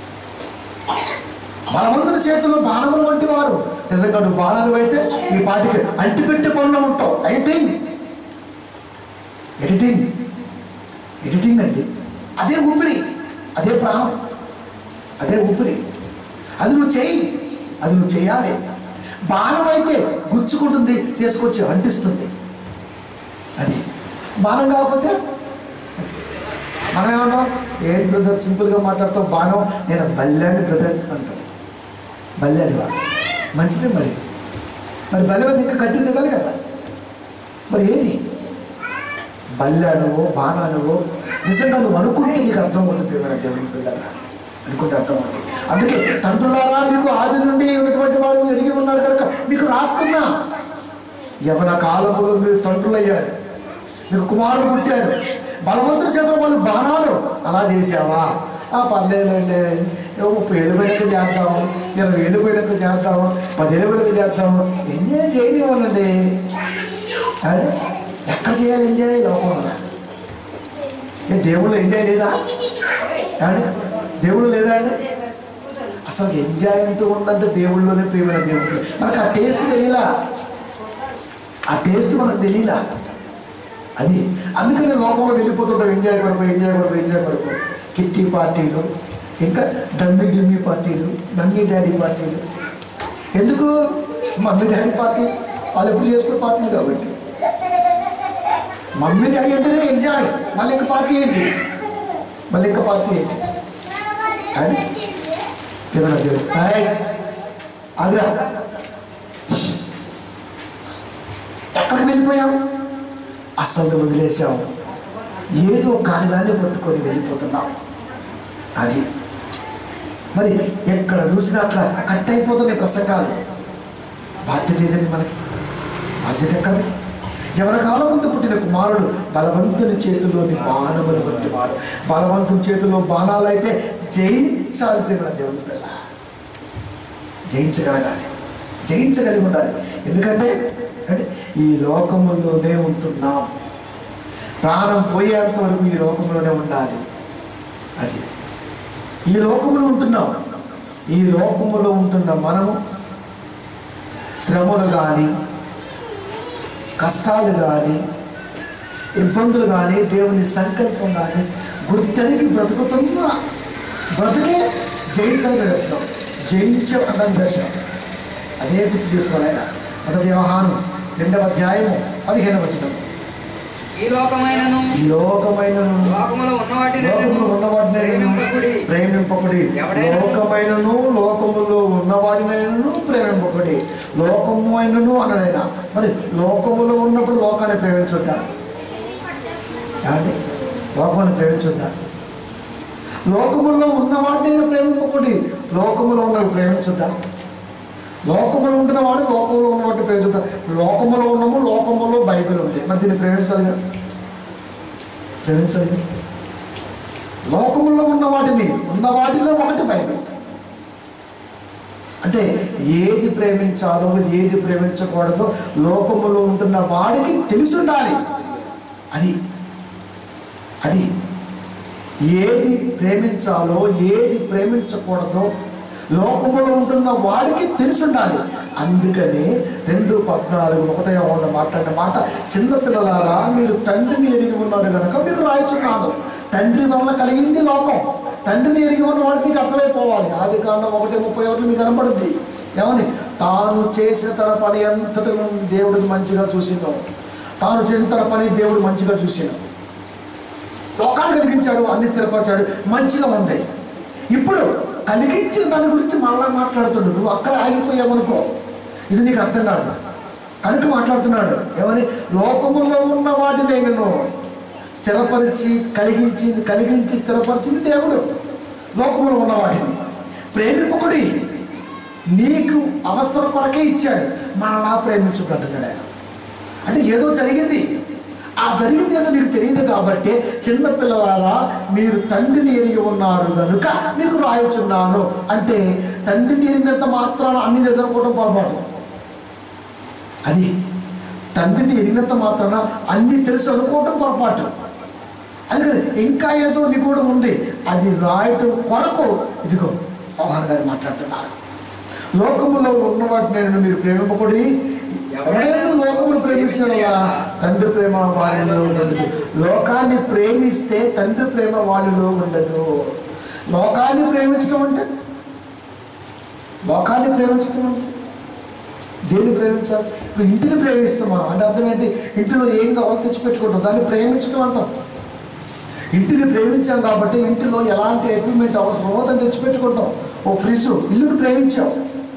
బలవంతుని చేతుల్లో బాణములు వంటి వారు నిజంగా నువ్వు బాణాలు అయితే ఈ పాటికి అంటిపెట్టి పనులు ఉంటావు ఎడిటింగ్ ఎడిటింగ్ ఎడిటింగ్ అండి అదే ఊపిరి అదే ప్రాణం అదే ఊపిరి అది నువ్వు చేయి అది నువ్వు చేయాలి బాణం అయితే గుచ్చుకుంటుంది తీసుకొచ్చి అంటిస్తుంది అది బాణం కాకపోతే మనం ఏమన్నాం ఏంటి బ్రదర్ సింపుల్గా మాట్లాడతాం బాణం నేను బల్లాని బ్రదర్ అంటాం బల్లాది వా మంచిదే మరి మరి బల్లె ఇంకా కట్టి దిగాలి కదా మరి ఏది బల్లానువో బాణానువో నిజంగా నువ్వు అనుకుంటే నీకు అర్థం అవుతుంది ప్రియమైన దేవుని పిల్లరా అనుకుంటే అర్థం అవుతుంది అందుకే తండ్రులారా మీకు ఆది నుండి ఉన్నటువంటి వారు ఎరిగి ఉన్నారు కనుక మీకు రాస్తున్నా యవన కాలములో మీరు తండ్రులయ్యారు మీకు కుమారులు పుట్టారు బలవంతుల చేతిలో వాళ్ళు బాణాలు అలా చేసావా ఆ పర్లేదండి ఏవో ముప్పై ఏళ్ళు పోయినాక చేద్దాం ఇరవై ఏళ్ళు పోయినాక చేద్దాం పది ఏళ్ళు పోయినాక చేద్దాం ఎంజాయ్ చేయనివ్వండి అదే ఎక్కడ చేయాలి ఎంజాయ్ లోకంలో ఏ దేవుళ్ళు ఎంజాయ్ లేదా ఏమండి దేవుడు లేదా అండి అసలు ఎంజాయ్ అంటూ ఉందంటే దేవుళ్ళలోనే ప్రియమైన దేవుడు మనకు ఆ టేస్ట్ తెలియలా ఆ టేస్ట్ మనకు తెలియలా అది అందుకని లోకంలో వెళ్ళిపోతుంటాం ఎంజాయ్ కొరకు ఎంజాయ్ కొరకు ఎంజాయ్ కొరకు కిట్టి పార్టీలు ఇంకా డమ్మి డిమ్మి పార్టీలు మమ్మీ డాడీ పార్టీలు ఎందుకు మమ్మీ డాడీ పార్టీ వాళ్ళు ఎప్పుడు చేసుకునే పార్టీలు కాబట్టి మమ్మీ డాడీ అంటేనే ఎంజాయ్ మళ్ళీ ఇంకా పార్టీ ఏంటి మళ్ళీ ఇంకా పార్టీ ఏంటి అని ఏమన్నా దేవుడు హాయ్ ఆగ్రా ఎక్కడికి వెళ్ళిపోయాం అసలు వదిలేసాం ఏదో కానిదాన్ని పట్టుకొని వెళ్ళిపోతున్నాం అది మరి ఎక్కడ చూసినా అక్కడ కట్ అయిపోతున్నాయి ప్రసంగాలు బాధ్యత ఏదండి మనకి బాధ్యత ఎక్కడది ఎవరి కాలం ముందు పుట్టిన కుమారుడు బలవంతుని చేతుల్లోని బాణములు వంటి వారు బలవంతుని చేతుల్లో బాణాలు అయితే జయించాలి ప్రేమ దేవుని పిల్ల జయించగలగాలి జయించగలిగి ఉండాలి ఎందుకంటే అంటే ఈ లోకములోనే ఉంటున్నాం ప్రాణం పోయేంత వరకు ఈ లోకంలోనే ఉండాలి అది ఈ లోకములో ఉంటున్నాం ఈ లోకములో ఉంటున్న మనము శ్రమలు కానీ కష్టాలు కానీ ఇబ్బందులు కానీ దేవుని సంకల్పం కానీ గుర్తెరిగి బ్రతుకుతున్న బ్రతుకే జయించని దర్శనం జయించడం దర్శనం అదే గుర్తు చేస్తున్నాడు ఆయన మొదటి వ్యవహారం రెండవ అధ్యాయము పదిహేను వచనం ఈ లోకమైనను ఈ లోకమైన లోకములో ఉన్న వాటిని లోకములో ఉన్నవాడినైనను ప్రేమింపకుడి లోకమైనను లోకములో ఉన్నవాడినైనను ప్రేమింపకుడి లోకమైనను అన్నాడైనా మరి లోకములో ఉన్నప్పుడు లోకాన్ని ప్రేమించొద్దా ఏమండి లోకాన్ని ప్రేమించొద్దా లోకములో ఉన్నవాడిని ప్రేమింపకుడి లోకములో ఉన్నవి ప్రేమించొద్దా లోకములో ఉంటున్నవాడు లోకంలో ఉన్నవాడిని ప్రేమించొద్దా లోకములో ఉన్నాము లోకములో బైబిల్ ఉంది మరి దీన్ని ప్రేమించాలిగా ప్రేమించాలి లోకములో ఉన్న వాటిని ఉన్న వాటిలో ఒకటి బైబిల్ అంటే ఏది ప్రేమించాలో ఏది ప్రేమించకూడదో లోకములో ఉంటున్న వాడికి తెలిసి ఉండాలి అది అది ఏది ప్రేమించాలో ఏది ప్రేమించకూడదో లోకములో ఉంటున్న వాడికి తెలిసి ఉండాలి అందుకని రెండు పద్నాలుగు ఒకటే ఉన్న మాట్లాడిన మాట చిన్నపిల్లలారా మీరు తండ్రిని ఎరిగి ఉన్నారు కనుక మీకు రాయొచ్చు కాదు తండ్రి వల్ల కలిగింది లోకం తండ్రిని ఎరిగి ఉన్న వాడికి మీకు అర్థమైపోవాలి ఆది కారణం ఒకటి ముప్పై ఒకటి మీకు కనబడుద్ది ఏమని తాను చేసిన తన పని అంతటి దేవుడిని మంచిగా చూసిందో తాను చేసిన తన పని దేవుడు మంచిగా చూసిండు లోకాన్ని కలిగించాడు అన్ని స్థిరపరిచాడు మంచిగా ఉంది ఇప్పుడు కలిగించిన దాని గురించి మళ్ళా మాట్లాడుతుండు నువ్వు అక్కడ ఆగిపోయావనుకో ఇది నీకు అర్థం కాదు కనుక మాట్లాడుతున్నాడు ఏమని లోకములో ఉన్న వాటిని నేను స్థిరపరిచి కలిగించి కలిగించి స్థిరపరిచింది దేవుడు లోకములో ఉన్న వాటిని ప్రేమింపకుడి నీకు అవసర కొరకే ఇచ్చాడు మనలా ప్రేమించొద్దు అంటున్నాడు ఆయన అంటే ఏదో జరిగింది ఆ జరిగింది ఏదో మీకు తెలియదు కాబట్టి చిన్నపిల్లలారా మీరు తండ్రిని ఎరిగి ఉన్నారు కనుక మీకు రాయుచున్నాను అంటే తండ్రిని ఎరిగినంత మాత్రాన అన్ని జరుపుకోవడం పొరపాటు అది తండ్రిని ఎరిగినంత మాత్రాన అన్ని తెలుసు అనుకోవటం పొరపాటు అందుకని ఇంకా ఏదో నిగూఢం ఉంది అది రాయటం కొరకు ఇదిగో పవన్ గారు మాట్లాడుతున్నారు లోకములో ఉన్న వాటిని నేను మీరు ప్రేమింపకూడి ఎవరైనా లోకమును ప్రేమిస్తున్నాడా తండ్రి ప్రేమ వారిలో ఉండదు లోకాన్ని ప్రేమిస్తే తండ్రి ప్రేమ వారిలో ఉండదు లోకాన్ని ప్రేమించడం అంటే లోకాన్ని ప్రేమించడం అంటే దేన్ని ప్రేమించాలి ఇప్పుడు ఇంటిని ప్రేమిస్తాం మనం అంటే అర్థం ఏంటి ఇంటిలో ఏం కావాలో తెచ్చిపెట్టుకుంటాం దాన్ని ప్రేమించడం అంటాం ఇంటిని ప్రేమించాం కాబట్టి ఇంటిలో ఎలాంటి ఎక్విప్మెంట్ అవసరమో దాన్ని తెచ్చిపెట్టుకుంటాం ఓ ఫ్రిడ్జ్ ఇల్లుని ప్రేమించాం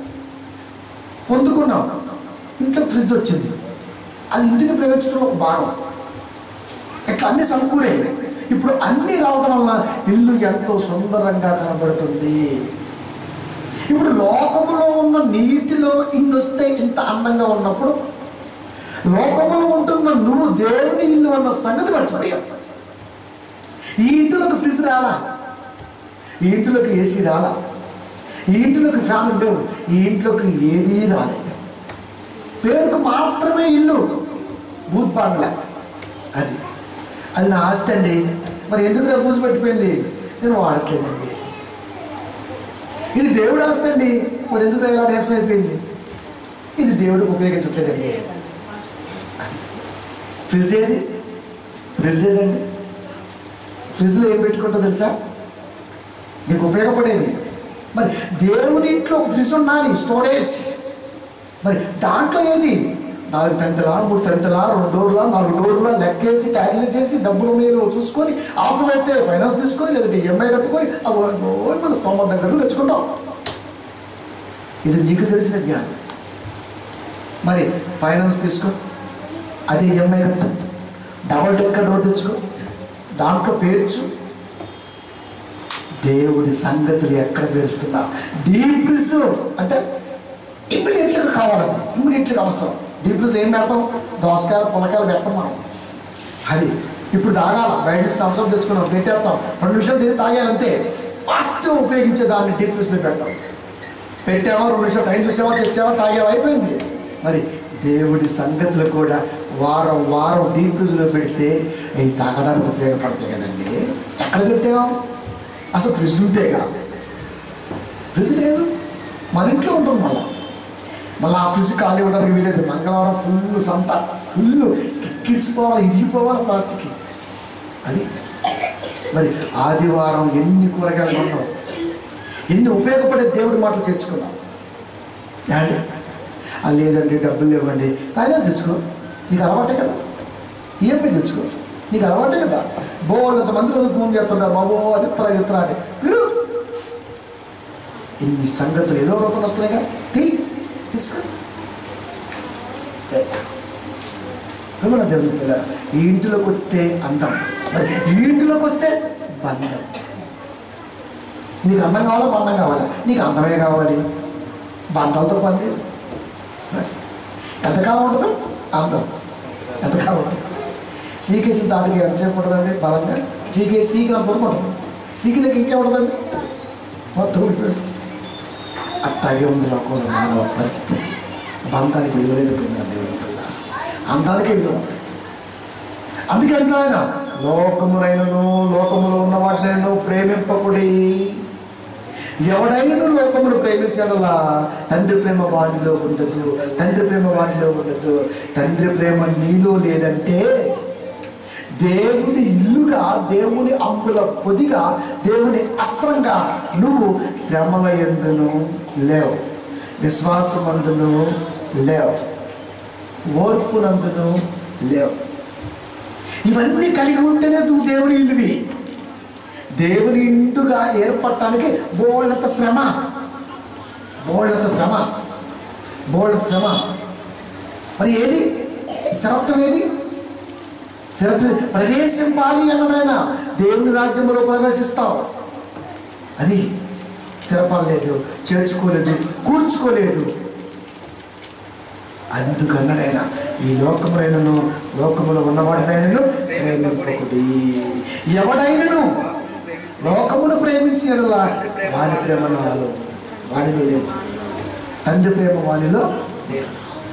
పొందుకున్నాం ఇంట్లో ఫ్రిడ్జ్ వచ్చింది అది ఇంటిని ప్రేమించడం ఒక భాగం ఇట్లా అన్ని సమకూరే ఇప్పుడు అన్నీ రావడం వల్ల ఇల్లు ఎంతో సుందరంగా కనబడుతుంది ఇప్పుడు లోకములో ఉన్న నీటిలో ఇన్ని వస్తే ఇంత అందంగా ఉన్నప్పుడు లోకములో ఉంటున్న నువ్వు దేవుని ఇల్లు అన్న సంగతి మర్చిపోయావు ఈ ఇంటిలోకి ఫ్రిడ్జ్ రాలా ఈ ఇంటిలోకి ఏసీ రాలా ఈ ఇంటిలోకి ఫ్యాన్ లేవు ఈ ఇంట్లోకి ఏదీ రాలేదు పేరుకు మాత్రమే ఇల్లు బూత్ బంగ్లా అది అది నా ఆస్తి అండి మరి ఎందుకు రేపు పూసి పెట్టిపోయింది నేను వాడట్లేదండి ఇది దేవుడు ఆస్తి అండి మరి ఎందుకు ఇలా దేశం అయిపోయింది ఇది దేవుడికి ఉపయోగించట్లేదండి అది ఫ్రిడ్జ్ ఏది ఫ్రిడ్జ్ ఏదండి ఫ్రిడ్జ్లో ఏం పెట్టుకుంటో తెలుసా నీకు ఉపయోగపడేది మరి దేవుని ఇంట్లో ఒక ఫ్రిడ్జ్ ఉండాలి స్టోరేజ్ మరి దాంట్లో ఏది నాలుగు తంతలా మూడు తంతలా రెండు డోర్లా నాలుగు డోర్లా లెక్కేసి క్యాలిక్యులేట్ చేసి డబ్బులు మీరు చూసుకొని అవసరం అయితే ఫైనాన్స్ తీసుకొని లేదంటే ఈఎంఐ కట్టుకొని అవి ఓ మన స్తోమత దగ్గర తెచ్చుకుంటాం ఇది నీకు తెలిసిన జ్ఞానం మరి ఫైనాన్స్ తీసుకో అది ఈఎంఐ కట్ట డబల్ డెక్కర్ డోర్ తెచ్చుకో దాంట్లో పేర్చు దేవుడి సంగతులు ఎక్కడ పేరుస్తున్నా డీప్ రిజర్వ్ అంటే ఇమ్మీడియట్గా కావాలి అది ఇమ్మీడియట్గా అవసరం డీప్ రిజర్వ్ ఏం పెడతాం దోసకాయలు పులకాయలు పెట్టం మనం అది ఇప్పుడు తాగాల బయట నుంచి థమ్స్అప్ తెచ్చుకున్నాం పెట్టేస్తాం రెండు నిమిషాలు తిరిగి తాగాలంతే ఫస్ట్ ఉపయోగించే దాన్ని డీప్ ఫ్రిజ్లో పెడతాం పెట్టావా రెండు నిమిషాలు టైం చూసావా తెచ్చావా తాగావా అయిపోయింది మరి దేవుడి సంగతులు కూడా వారం వారం డీప్ ఫ్రిజ్లో పెడితే అవి తాగడానికి ఉపయోగపడతాయి కదండి ఎక్కడ పెట్టావు అసలు ఫ్రిడ్జ్ ఉంటేగా ఫ్రిడ్జ్ లేదు మన ఇంట్లో ఉంటుంది మళ్ళా మళ్ళీ ఆ ఫ్రిడ్జ్ ఖాళీ ఉండడానికి వీలేదు మంగళవారం ఫుల్ సంత ఫుల్ ఎక్కిరిచిపోవాలి ఇరిగిపోవాలి ప్లాస్టిక్ అది మరి ఆదివారం ఎన్ని కూరగాయలు కొన్నావు ఎన్ని ఉపయోగపడే దేవుడి మాటలు చేర్చుకున్నావు ఏమండి ఆ లేదండి డబ్బులు ఇవ్వండి ఆయన తెచ్చుకో నీకు అలవాటే కదా ఈఎంఐ తెచ్చుకో నీకు అలవాటే కదా బోళ్ళంత మంది రోజు ఫోన్ చేస్తుంటారు బాబో అది ఇత్తరా ఇత్తరా అని మీరు ఇన్ని సంగతులు ఏదో రూపంలో వస్తున్నాయిగా తీ తీసుకో విమల దేవుని పిల్ల ఈ ఇంటిలోకి వస్తే అందం మరి ఈ ఇంటిలోకి వస్తే బంధం నీకు అందం కావాలా బంధం కావాలా నీకు అందమే కావాలి బంధాలతో పని లేదు మరి ఎంతకాలం ఉంటుంది అందం ఎంతకాలం ఉంటుంది సీకేసి దానికి ఎంతసేపు ఉంటుందండి బలంగా సీకే సీకి అంత వరకు ఉంటుంది సీకిలకి ఇంకే ఉంటుందండి మొత్తం ఊడిపోయింది అట్టాగే ఉంది లోకంలో మానవ పరిస్థితి బంధానికి విలువ లేదు ప్రేమ దేవుని పిల్ల అందానికే విలువ ఉంది అందుకే అంటున్నా ఆయన లోకమునైనను లోకములో ఉన్న వాటినైనా ప్రేమింపకుడి ఎవడైనా లోకమును ప్రేమించడలా తండ్రి ప్రేమ వాడిలో ఉండదు తండ్రి ప్రేమ వాడిలో ఉండదు తండ్రి ప్రేమ నీలో లేదంటే దేవుని ఇల్లుగా దేవుని అంబుల పొదిగా దేవుని అస్త్రంగా నువ్వు శ్రమల ఎందును లేవు విశ్వాసమందును లేవు ఓర్పునందును లేవు ఇవన్నీ కలిగి ఉంటేనే నువ్వు దేవుని ఇల్లువి దేవుని ఇండుగా ఏర్పడటానికి బోళ్ళంత శ్రమ బోళ్ళంత శ్రమ బోళ్ళంత శ్రమ మరి ఏది స్థిరత్వం ఏది స్థిరత్వం ప్రవేశింపాలి అన్నదైనా దేవుని రాజ్యంలో ప్రవేశిస్తావు అది స్థిరపడలేదు చేర్చుకోలేదు కూర్చుకోలేదు అందుకన్నడైనా ఈ లోకములైనను లోకములో ఉన్నవాడినైనను ప్రేమింపకుడి ఎవడైనను లోకమును ప్రేమించిన వాని ప్రేమ నాలో వాడిలో లేదు తండ్రి ప్రేమ వానిలో లేదు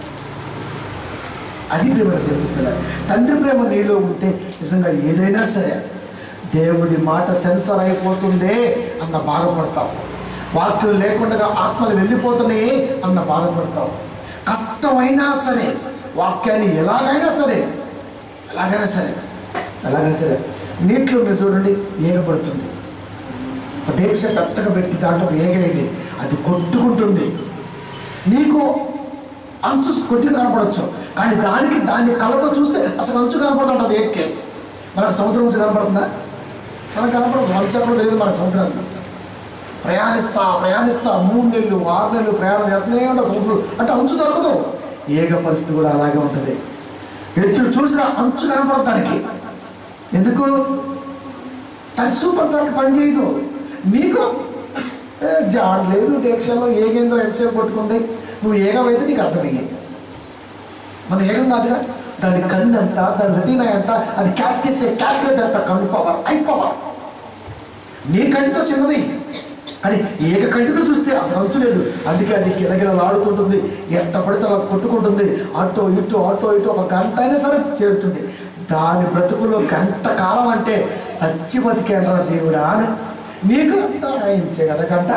అది ప్రేమ దేవుడి పిల్ల తండ్రి ప్రేమ నీలో ఉంటే నిజంగా ఏదైనా సరే దేవుడి మాట సెన్సర్ అయిపోతుందే అన్న బాధపడతావు వాక్యం లేకుండా ఆత్మలు వెళ్ళిపోతున్నాయి అన్న బాధపడతావు కష్టమైనా సరే వాక్యాన్ని ఎలాగైనా సరే ఎలాగైనా సరే ఎలాగైనా సరే నీటిలో మీరు చూడండి ఏగబడుతుంది ఒక డేక్ష పెద్దగా పెట్టి దాంట్లో ఏగైంది అది కొట్టుకుంటుంది నీకు అంచు కొద్దిగా కనపడవచ్చు కానీ దానికి దాన్ని కళ్ళతో చూస్తే అసలు అంచు కనపడుతుంటుంది ఏక్కే మనకు సముద్రం నుంచి కనపడుతుందా మనకు కనపడదు అంచు ఎక్కడో తెలియదు మనకు సముద్రం ప్రయాణిస్తా ప్రయాణిస్తా మూడు నెలలు ఆరు నెలలు ప్రయాణం చేస్తూనే ఉంటారు సముద్రం అంటే అంచు దొరకదు ఏక పరిస్థితి కూడా అలాగే ఉంటుంది ఎటు చూసినా అంచు కనపడదు దానికి ఎందుకు అది చూపడటానికి పని చేయదు నీకు ఏ, జాడ్ లేదు డేక్షన్లో ఏ కేంద్రం ఎంతసేపు పట్టుకుంది నువ్వు ఏగమైతే నీకు అర్థమయ్యేది మనం ఏగం కాదుగా దాని కన్ను ఎంత దాని రెటీనా ఎంత అది క్యాచ్ చేసే క్యాల్కులేట్ ఎంత కన్ను పవర్ ఐ పవర్ నీ కంటితో చిన్నది కానీ ఏక కంటితో చూస్తే అసలు అంచు లేదు అందుకే అది గిలగిలలాడుతుంటుంది ఎంత పడితే అలా కొట్టుకుంటుంది అటో ఇటు అటో ఇటు ఒక గంట అయినా సరే చేరుతుంది దాని బ్రతుకుల్లో గంట కాలం అంటే సచ్చి బతికేనరా దేవుడా అని నీకు ఆ, ఇంతే కదా గంట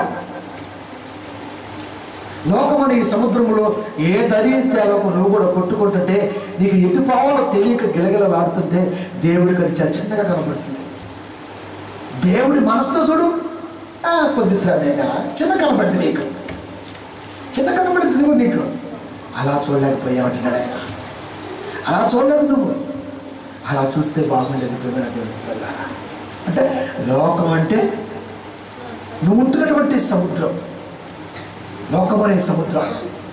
లోకమని ఈ సముద్రంలో ఏ దరి తేలకు నువ్వు కూడా కొట్టుకుంటుంటే నీకు ఎటు పావాలో తెలియక గిలగిలలాడుతుంటే దేవుడికి అది చాలా చిన్నగా కనబడుతుంది దేవుడి మనసుతో చూడు ఆ, కొద్ది శ్రమేగా చిన్న కనపడింది నీకు చిన్న కనపడింది దేవుడు నీకు అలా చూడలేకపోయావంటున్నాడు ఆయన అలా చూడలేదు నువ్వు అలా చూస్తే బాగుండేది ప్రేమ దేవునికి వెళ్ళారా అంటే లోకం అంటే నువ్వు ఉంటున్నటువంటి సముద్రం లోకం అనే సముద్రం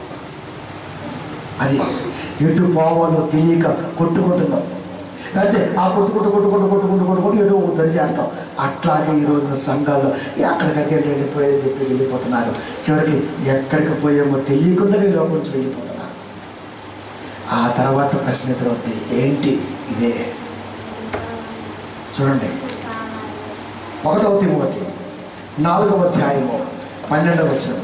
అది ఎటు పోవాలో తెలియక కొట్టుకుంటున్నాం అయితే ఆ కొట్టుకుంటూ కొట్టుకుంటూ కొట్టుకుంటూ కొట్టుకుంటూ ఎటు దరిచేస్తాం అట్లాగే ఈ రోజున సంఘాలు ఎక్కడికైతే వెళ్ళిపోయేది చెప్పి వెళ్ళిపోతున్నారు చివరికి ఎక్కడికి పోయామో తెలియకుండా ఈ లోకం నుంచి వెళ్ళిపోతున్నారు ఆ తర్వాత ప్రశ్న ఎదురవుద్ది ఏంటి ఇదే చూడండి ఒకటవ తిమోతి నాలుగవ అధ్యాయము పన్నెండవ వచనం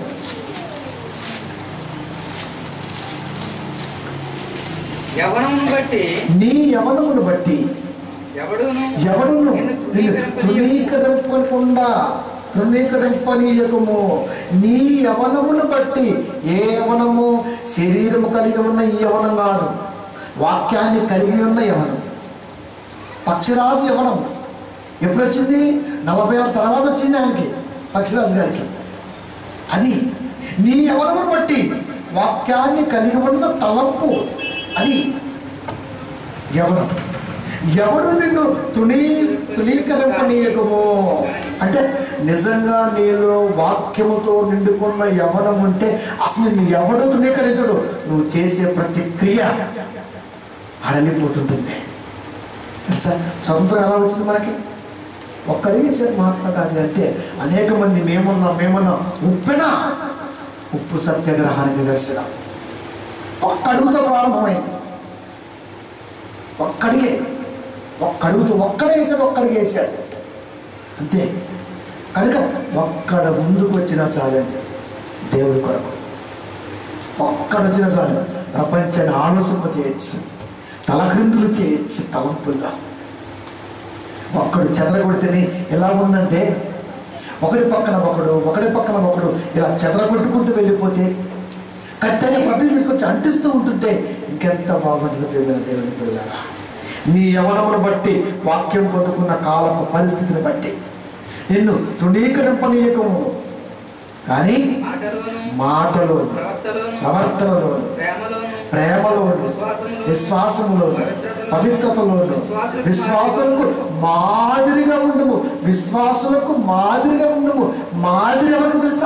యవనమును బట్టి నీ యవనమును బట్టి ఎవడును ఎవడును నిన్ను నిన్ను తృణీకరింపనీయకు. తృణీకరింపకుండా తృణీకరింపనీయకము నీ యవనమును బట్టి ఏ యవనము శరీరము కలిగి ఉన్న ఈ యవనం కాదు వాక్యాన్ని కలిగి ఉన్న యవనం పక్షిరాజు యవనం ఎప్పుడు వచ్చింది నలభై ఆరు తర్వాత వచ్చింది ఆయనకి పక్షిరాజు గారికి అది నీ యవనమును బట్టి వాక్యాన్ని కలిగి ఉన్న తలంపు అది యవనం ఎవడు నిన్ను తుని తునీకరింపనీయకము అంటే నిజంగా నీలో వాక్యముతో నిండుకున్న యవనం ఉంటే అసలు నిన్ను ఎవడు తునీకరించడు నువ్వు చేసే ప్రతి క్రియ అడలిపోతుంటుంది తెలుసా స్వతంత్రం ఎలా వచ్చింది మనకి ఒక్కడే చేశారు మహాత్మా గాంధీ అంతే అనేక మంది మేమున్నాం మేమున్నాం ఉప్పెన ఉప్పు సత్యాగ్రహానికి నిదర్శనం ఒక్క అడుగుతో ప్రారంభమైంది ఒక్కడిగే ఒక్కడుగుతూ ఒక్కడే వేసాడు ఒక్కడికి వేసాడు అంతే కనుక ఒక్కడ ముందుకు వచ్చినా చాలండి దేవుడి కొరకు ఒక్కడొచ్చినా చాలు ప్రపంచాన్ని ఆలోచింప చేయొచ్చు తలక్రిందులు చేయొచ్చు తలంపుల్లో ఒక్కడు చెదరగొడితేనే ఎలా ఉందంటే ఒకడి పక్కన ఒకడు ఒకడి పక్కన ఒకడు ఇలా చెదరగొట్టుకుంటూ వెళ్ళిపోతే కట్టెని ప్రతి తీసుకొచ్చి అంటిస్తూ ఉంటుంటే ఇంకెంత బాగుంటుంది ప్రేమైన దేవుని పిల్లరా నీ యవనమును బట్టి వాక్యం పొందుకున్న కాలపు పరిస్థితిని బట్టి నిన్ను తృణీకరింపనీయకము కానీ మాటలోను మాటలోను ప్రవర్తలోను ప్రవర్తనలోను ప్రేమలోను ప్రేమలోను విశ్వాసములోను పవిత్రతలోను విశ్వాసులకు మాదిరిగా ఉండము విశ్వాసులకు మాదిరిగా ఉండము మాదిరి ఎవరికి తెలుసా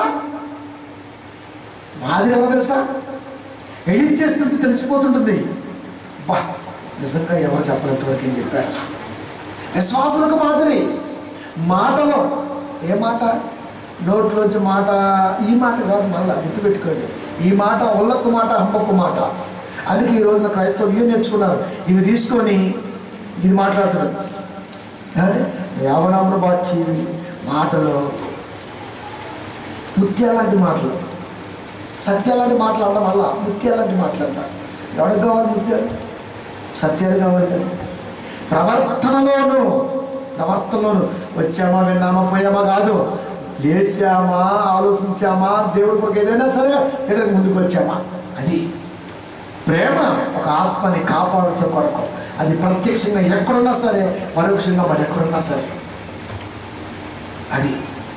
మాదిరి ఎవరు తెలుసా ఎడిట్ చేస్తుంటే తెలిసిపోతుంటుంది బా నిజంగా ఎవరు చెప్పలేంత వరకు ఏం చెప్పాడు అలా. విశ్వాసులకు మాదిరి మాటలో ఏ మాట నోట్లోంచి మాట ఈ మాట కాదు మళ్ళా గుర్తుపెట్టుకోండి ఈ మాట ఒళ్ళొక్క మాట హంపొక్క మాట అందుకే ఈ రోజున క్రైస్తవ ఇవి నేర్చుకున్నారు ఇవి తీసుకొని ఇది మాట్లాడుతున్నారు యావనామును బాచి మాటలో ముత్యాలాంటి మాటలు సత్యాలాంటి మాట్లాడడం వల్ల ముత్యాలాంటి మాట్లాడతారు ఎవరికి కావాలి ముత్యాలు సత్యాలు కావాలి కదా ప్రవర్తనలోను ప్రవర్తనలోను వచ్చామా విన్నామా పోయామా కాదు లేచామా ఆలోచించామా దేవుడి కొరకు ఏదైనా సరే సరే ముందుకు వచ్చామా అది ప్రేమ ఒక ఆత్మని కాపాడటం కొరకు అది ప్రత్యక్షంగా ఎక్కడున్నా సరే పరోక్షంగా మరి ఎక్కడున్నా సరే అది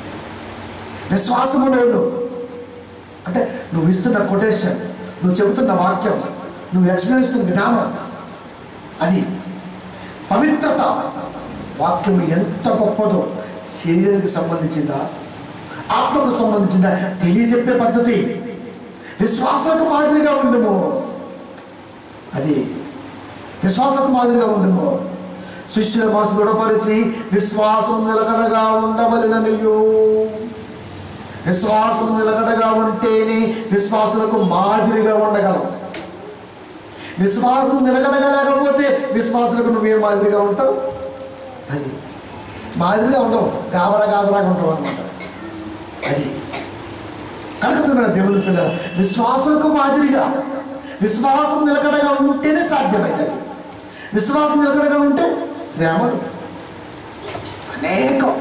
విశ్వాసములోను అంటే నువ్వు ఇస్తున్న కొటేషన్ నువ్వు చెబుతున్న వాక్యం నువ్వు ఎక్స్ప్లెయిన్ ఇస్తున్న విధానం అది పవిత్రత వాక్యం ఎంత గొప్పదో శరీరానికి సంబంధించిందా ఆత్మకు సంబంధించిందా తెలియజెప్పే పద్ధతి విశ్వాసకు మాదిరిగా ఉండము అది విశ్వాసకు మాదిరిగా ఉండము శిష్యుల మనసు దృఢపరిచి విశ్వాసం నిలకడగా ఉండవలననియో విశ్వాసం నిలకడగా ఉంటేనే విశ్వాసులకు మాదిరిగా ఉండగలం విశ్వాసం నిలకడగా లేకపోతే విశ్వాసులకు నువ్వేం మాదిరిగా ఉంటావు అది మాదిరిగా ఉండవు గాబరా గాబరాగా ఉంటావు అనమాట అది కనుక పిల్లల దేవుని పిల్లల విశ్వాసులకు మాదిరిగా విశ్వాసం నిలకడగా ఉంటేనే సాధ్యమవుతుంది విశ్వాసం నిలకడగా ఉంటే శ్రమలు అనేకం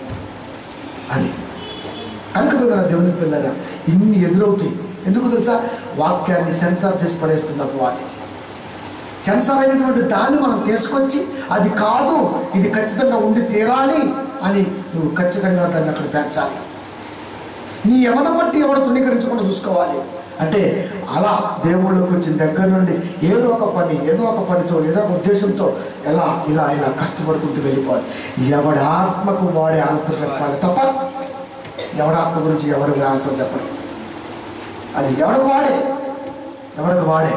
అది కనుక పిల్లల దేవుని పిల్లల ఇన్ని ఎదురవుతాయి ఎందుకు తెలుసా వాక్యాన్ని సెన్సార్ చేసి పడేస్తుంది అపవాది సెన్సార్ అయినటువంటి దాన్ని మనం తీసుకొచ్చి అది కాదు ఇది ఖచ్చితంగా ఉండి తీరాలి అని నువ్వు ఖచ్చితంగా దాన్ని అక్కడ పెంచాలి నీ ఎవరి బట్టి ఎవరు తృణీకరించకుండా చూసుకోవాలి అంటే అలా దేవుళ్ళకి వచ్చిన దగ్గర నుండి ఏదో ఒక పని ఏదో ఒక పనితో ఏదో ఒక ఉద్దేశంతో ఎలా ఇలా ఇలా కష్టపడుకుంటూ వెళ్ళిపోవాలి ఎవడి ఆత్మకు వాడే ఆన్సర్ చెప్పాలి తప్ప ఎవడి ఆత్మ గురించి ఎవరికి ఆన్సర్ చెప్పడం అది ఎవరికి వాడే ఎవరికి వాడే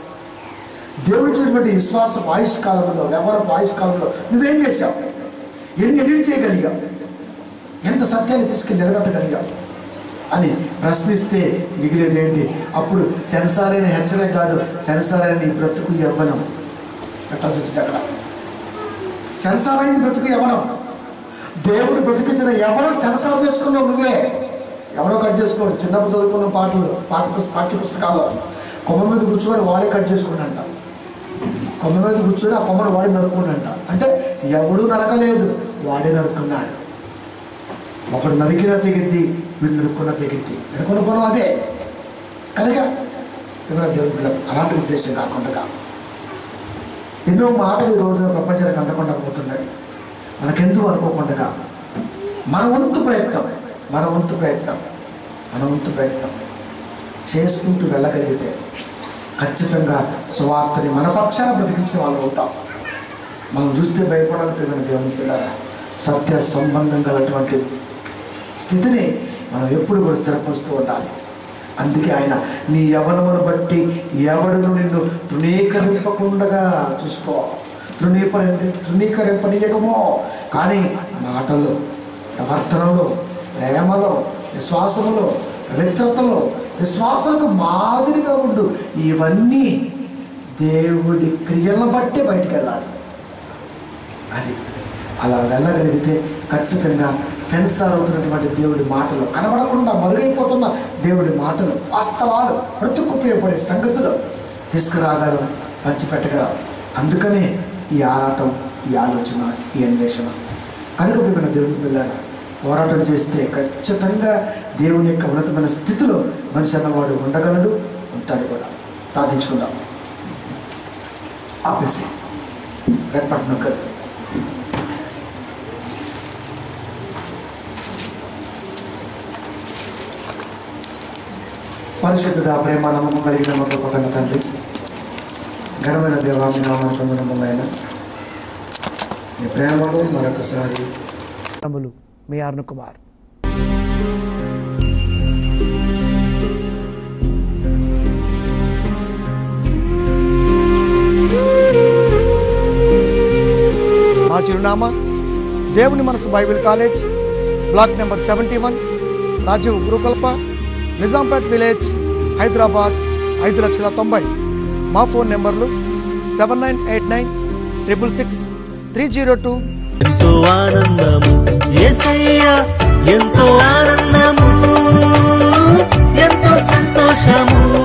దేవుడు ఇచ్చినటువంటి విశ్వాసం ఆయుష్ కాలంలో వ్యవహారపు ఆయుష్ కాలంలో నువ్వేం చేశావు ఎన్ని ఎడిట్ చేయగలిగావు ఎంత సత్యాన్ని తీసుకెళ్ళి నిలబెట్టగలిగావు అని ప్రశ్నిస్తే మిగిలేది ఏంటి అప్పుడు సెన్సార్ అయిన హెచ్చరిక కాదు సెన్సార్ అయిన నీ బ్రతుకు యవ్వనం పెట్టాల్సి వచ్చింది అక్కడ సెన్సార్ అయింది బ్రతుకు యవ్వనం దేవుడు బ్రతికించిన ఎవరో సెన్సార్ చేసుకున్నావు నువ్వే ఎవరో కట్ చేసుకోడు చిన్నప్పుడు చదువుకున్న పాటలు పాఠ పుస్త- పాఠ్య పుస్తకాల్లో కొమ్మ మీద కూర్చొని వాడే కట్ చేసుకున్నంట కొమ్మ మీద కూర్చొని ఆ కొమ్మను వాడి నరుకున్నంట అంటే ఎవడు నరకలేదు వాడే నరుకున్నాడు ఒకడు నరికిన తెగిద్ది వీడు నరుక్కున్న తెగిద్ది నరుకున్న గుణం అదే కనుక ఎవరైనా దేవుని పిల్లలు అలాంటి ఉద్దేశం కాకుండా ఎన్నో మాటలు ఈ రోజున ప్రపంచానికి అందకుండా పోతున్నాయి మనకెందుకు అనుకోకుండా మన వంతు ప్రయత్నం మన వంతు ప్రయత్నం మన వంతు ప్రయత్నం చేసుకుంటూ వెళ్ళగలిగితే ఖచ్చితంగా సువార్తని మన పక్షాన బ్రతికించిన వాళ్ళు అవుతాం మనం చూస్తే భయపడాలి ప్రియమైన దేవుని పిల్లరా సత్య సంబంధం గలటువంటి స్థితిని మనం ఎప్పుడు కూడా స్థిరపరుస్తూ ఉండాలి అందుకే ఆయన నీ యవనమును బట్టి ఎవడును నిన్ను తృణీకరింపకుండా చూసుకో తృణీకరి తృణీకరింపనీయకమో కానీ మాటలు ప్రవర్తనలో ప్రేమలో విశ్వాసములో పవిత్రతలో విశ్వాసాలకు మాదిరిగా ఉండు ఇవన్నీ దేవుడి క్రియలను బట్టే బయటికి వెళ్ళాలి అది అలా వెళ్ళగలిగితే ఖచ్చితంగా సెన్సార్ అవుతున్నటువంటి దేవుడి మాటలు కనబడకుండా మరుగైపోతున్న దేవుడి మాటలు వాస్తవాలు బ్రతుకు ఉపయోగపడే సంగతులు తీసుకురాగలం పంచిపెట్టగలం అందుకనే ఈ ఆరాటం ఈ ఆలోచన ఈ అన్వేషణ కనుక ప్రియమైన దేవుని పిల్లారా పోరాటం చేస్తే ఖచ్చితంగా దేవుని యొక్క ఉన్నతమైన స్థితిలో మనిషి అన్నవాడు ఉండగలడు ఉంటాడు కూడా ప్రార్థించుకుందాం ఆపేసి రెడ్ బటన్ నొక్కదు పరిశుద్ధుడ ప్రేమ నమ్మకం కలిగిన మా గొప్ప కన్న తండ్రి ఘనమైన దేవా మీ నామానికి నమ్మకమైన మీ ప్రేమలో మరొకసారి మీ అరుణ్ కుమార్ మా చిరునామా దేవుని మనసు Bible college block number seventy one Rajiv Gurukalpa Nizampet village Hyderabad ఐదు లక్షల తొంభై మా ఫోన్ నెంబర్లు seven nine eight nine triple six three zero two ఎంతో ఆనందము ఏసయ్యా ఎంతో ఆనందము ఎంతో సంతోషము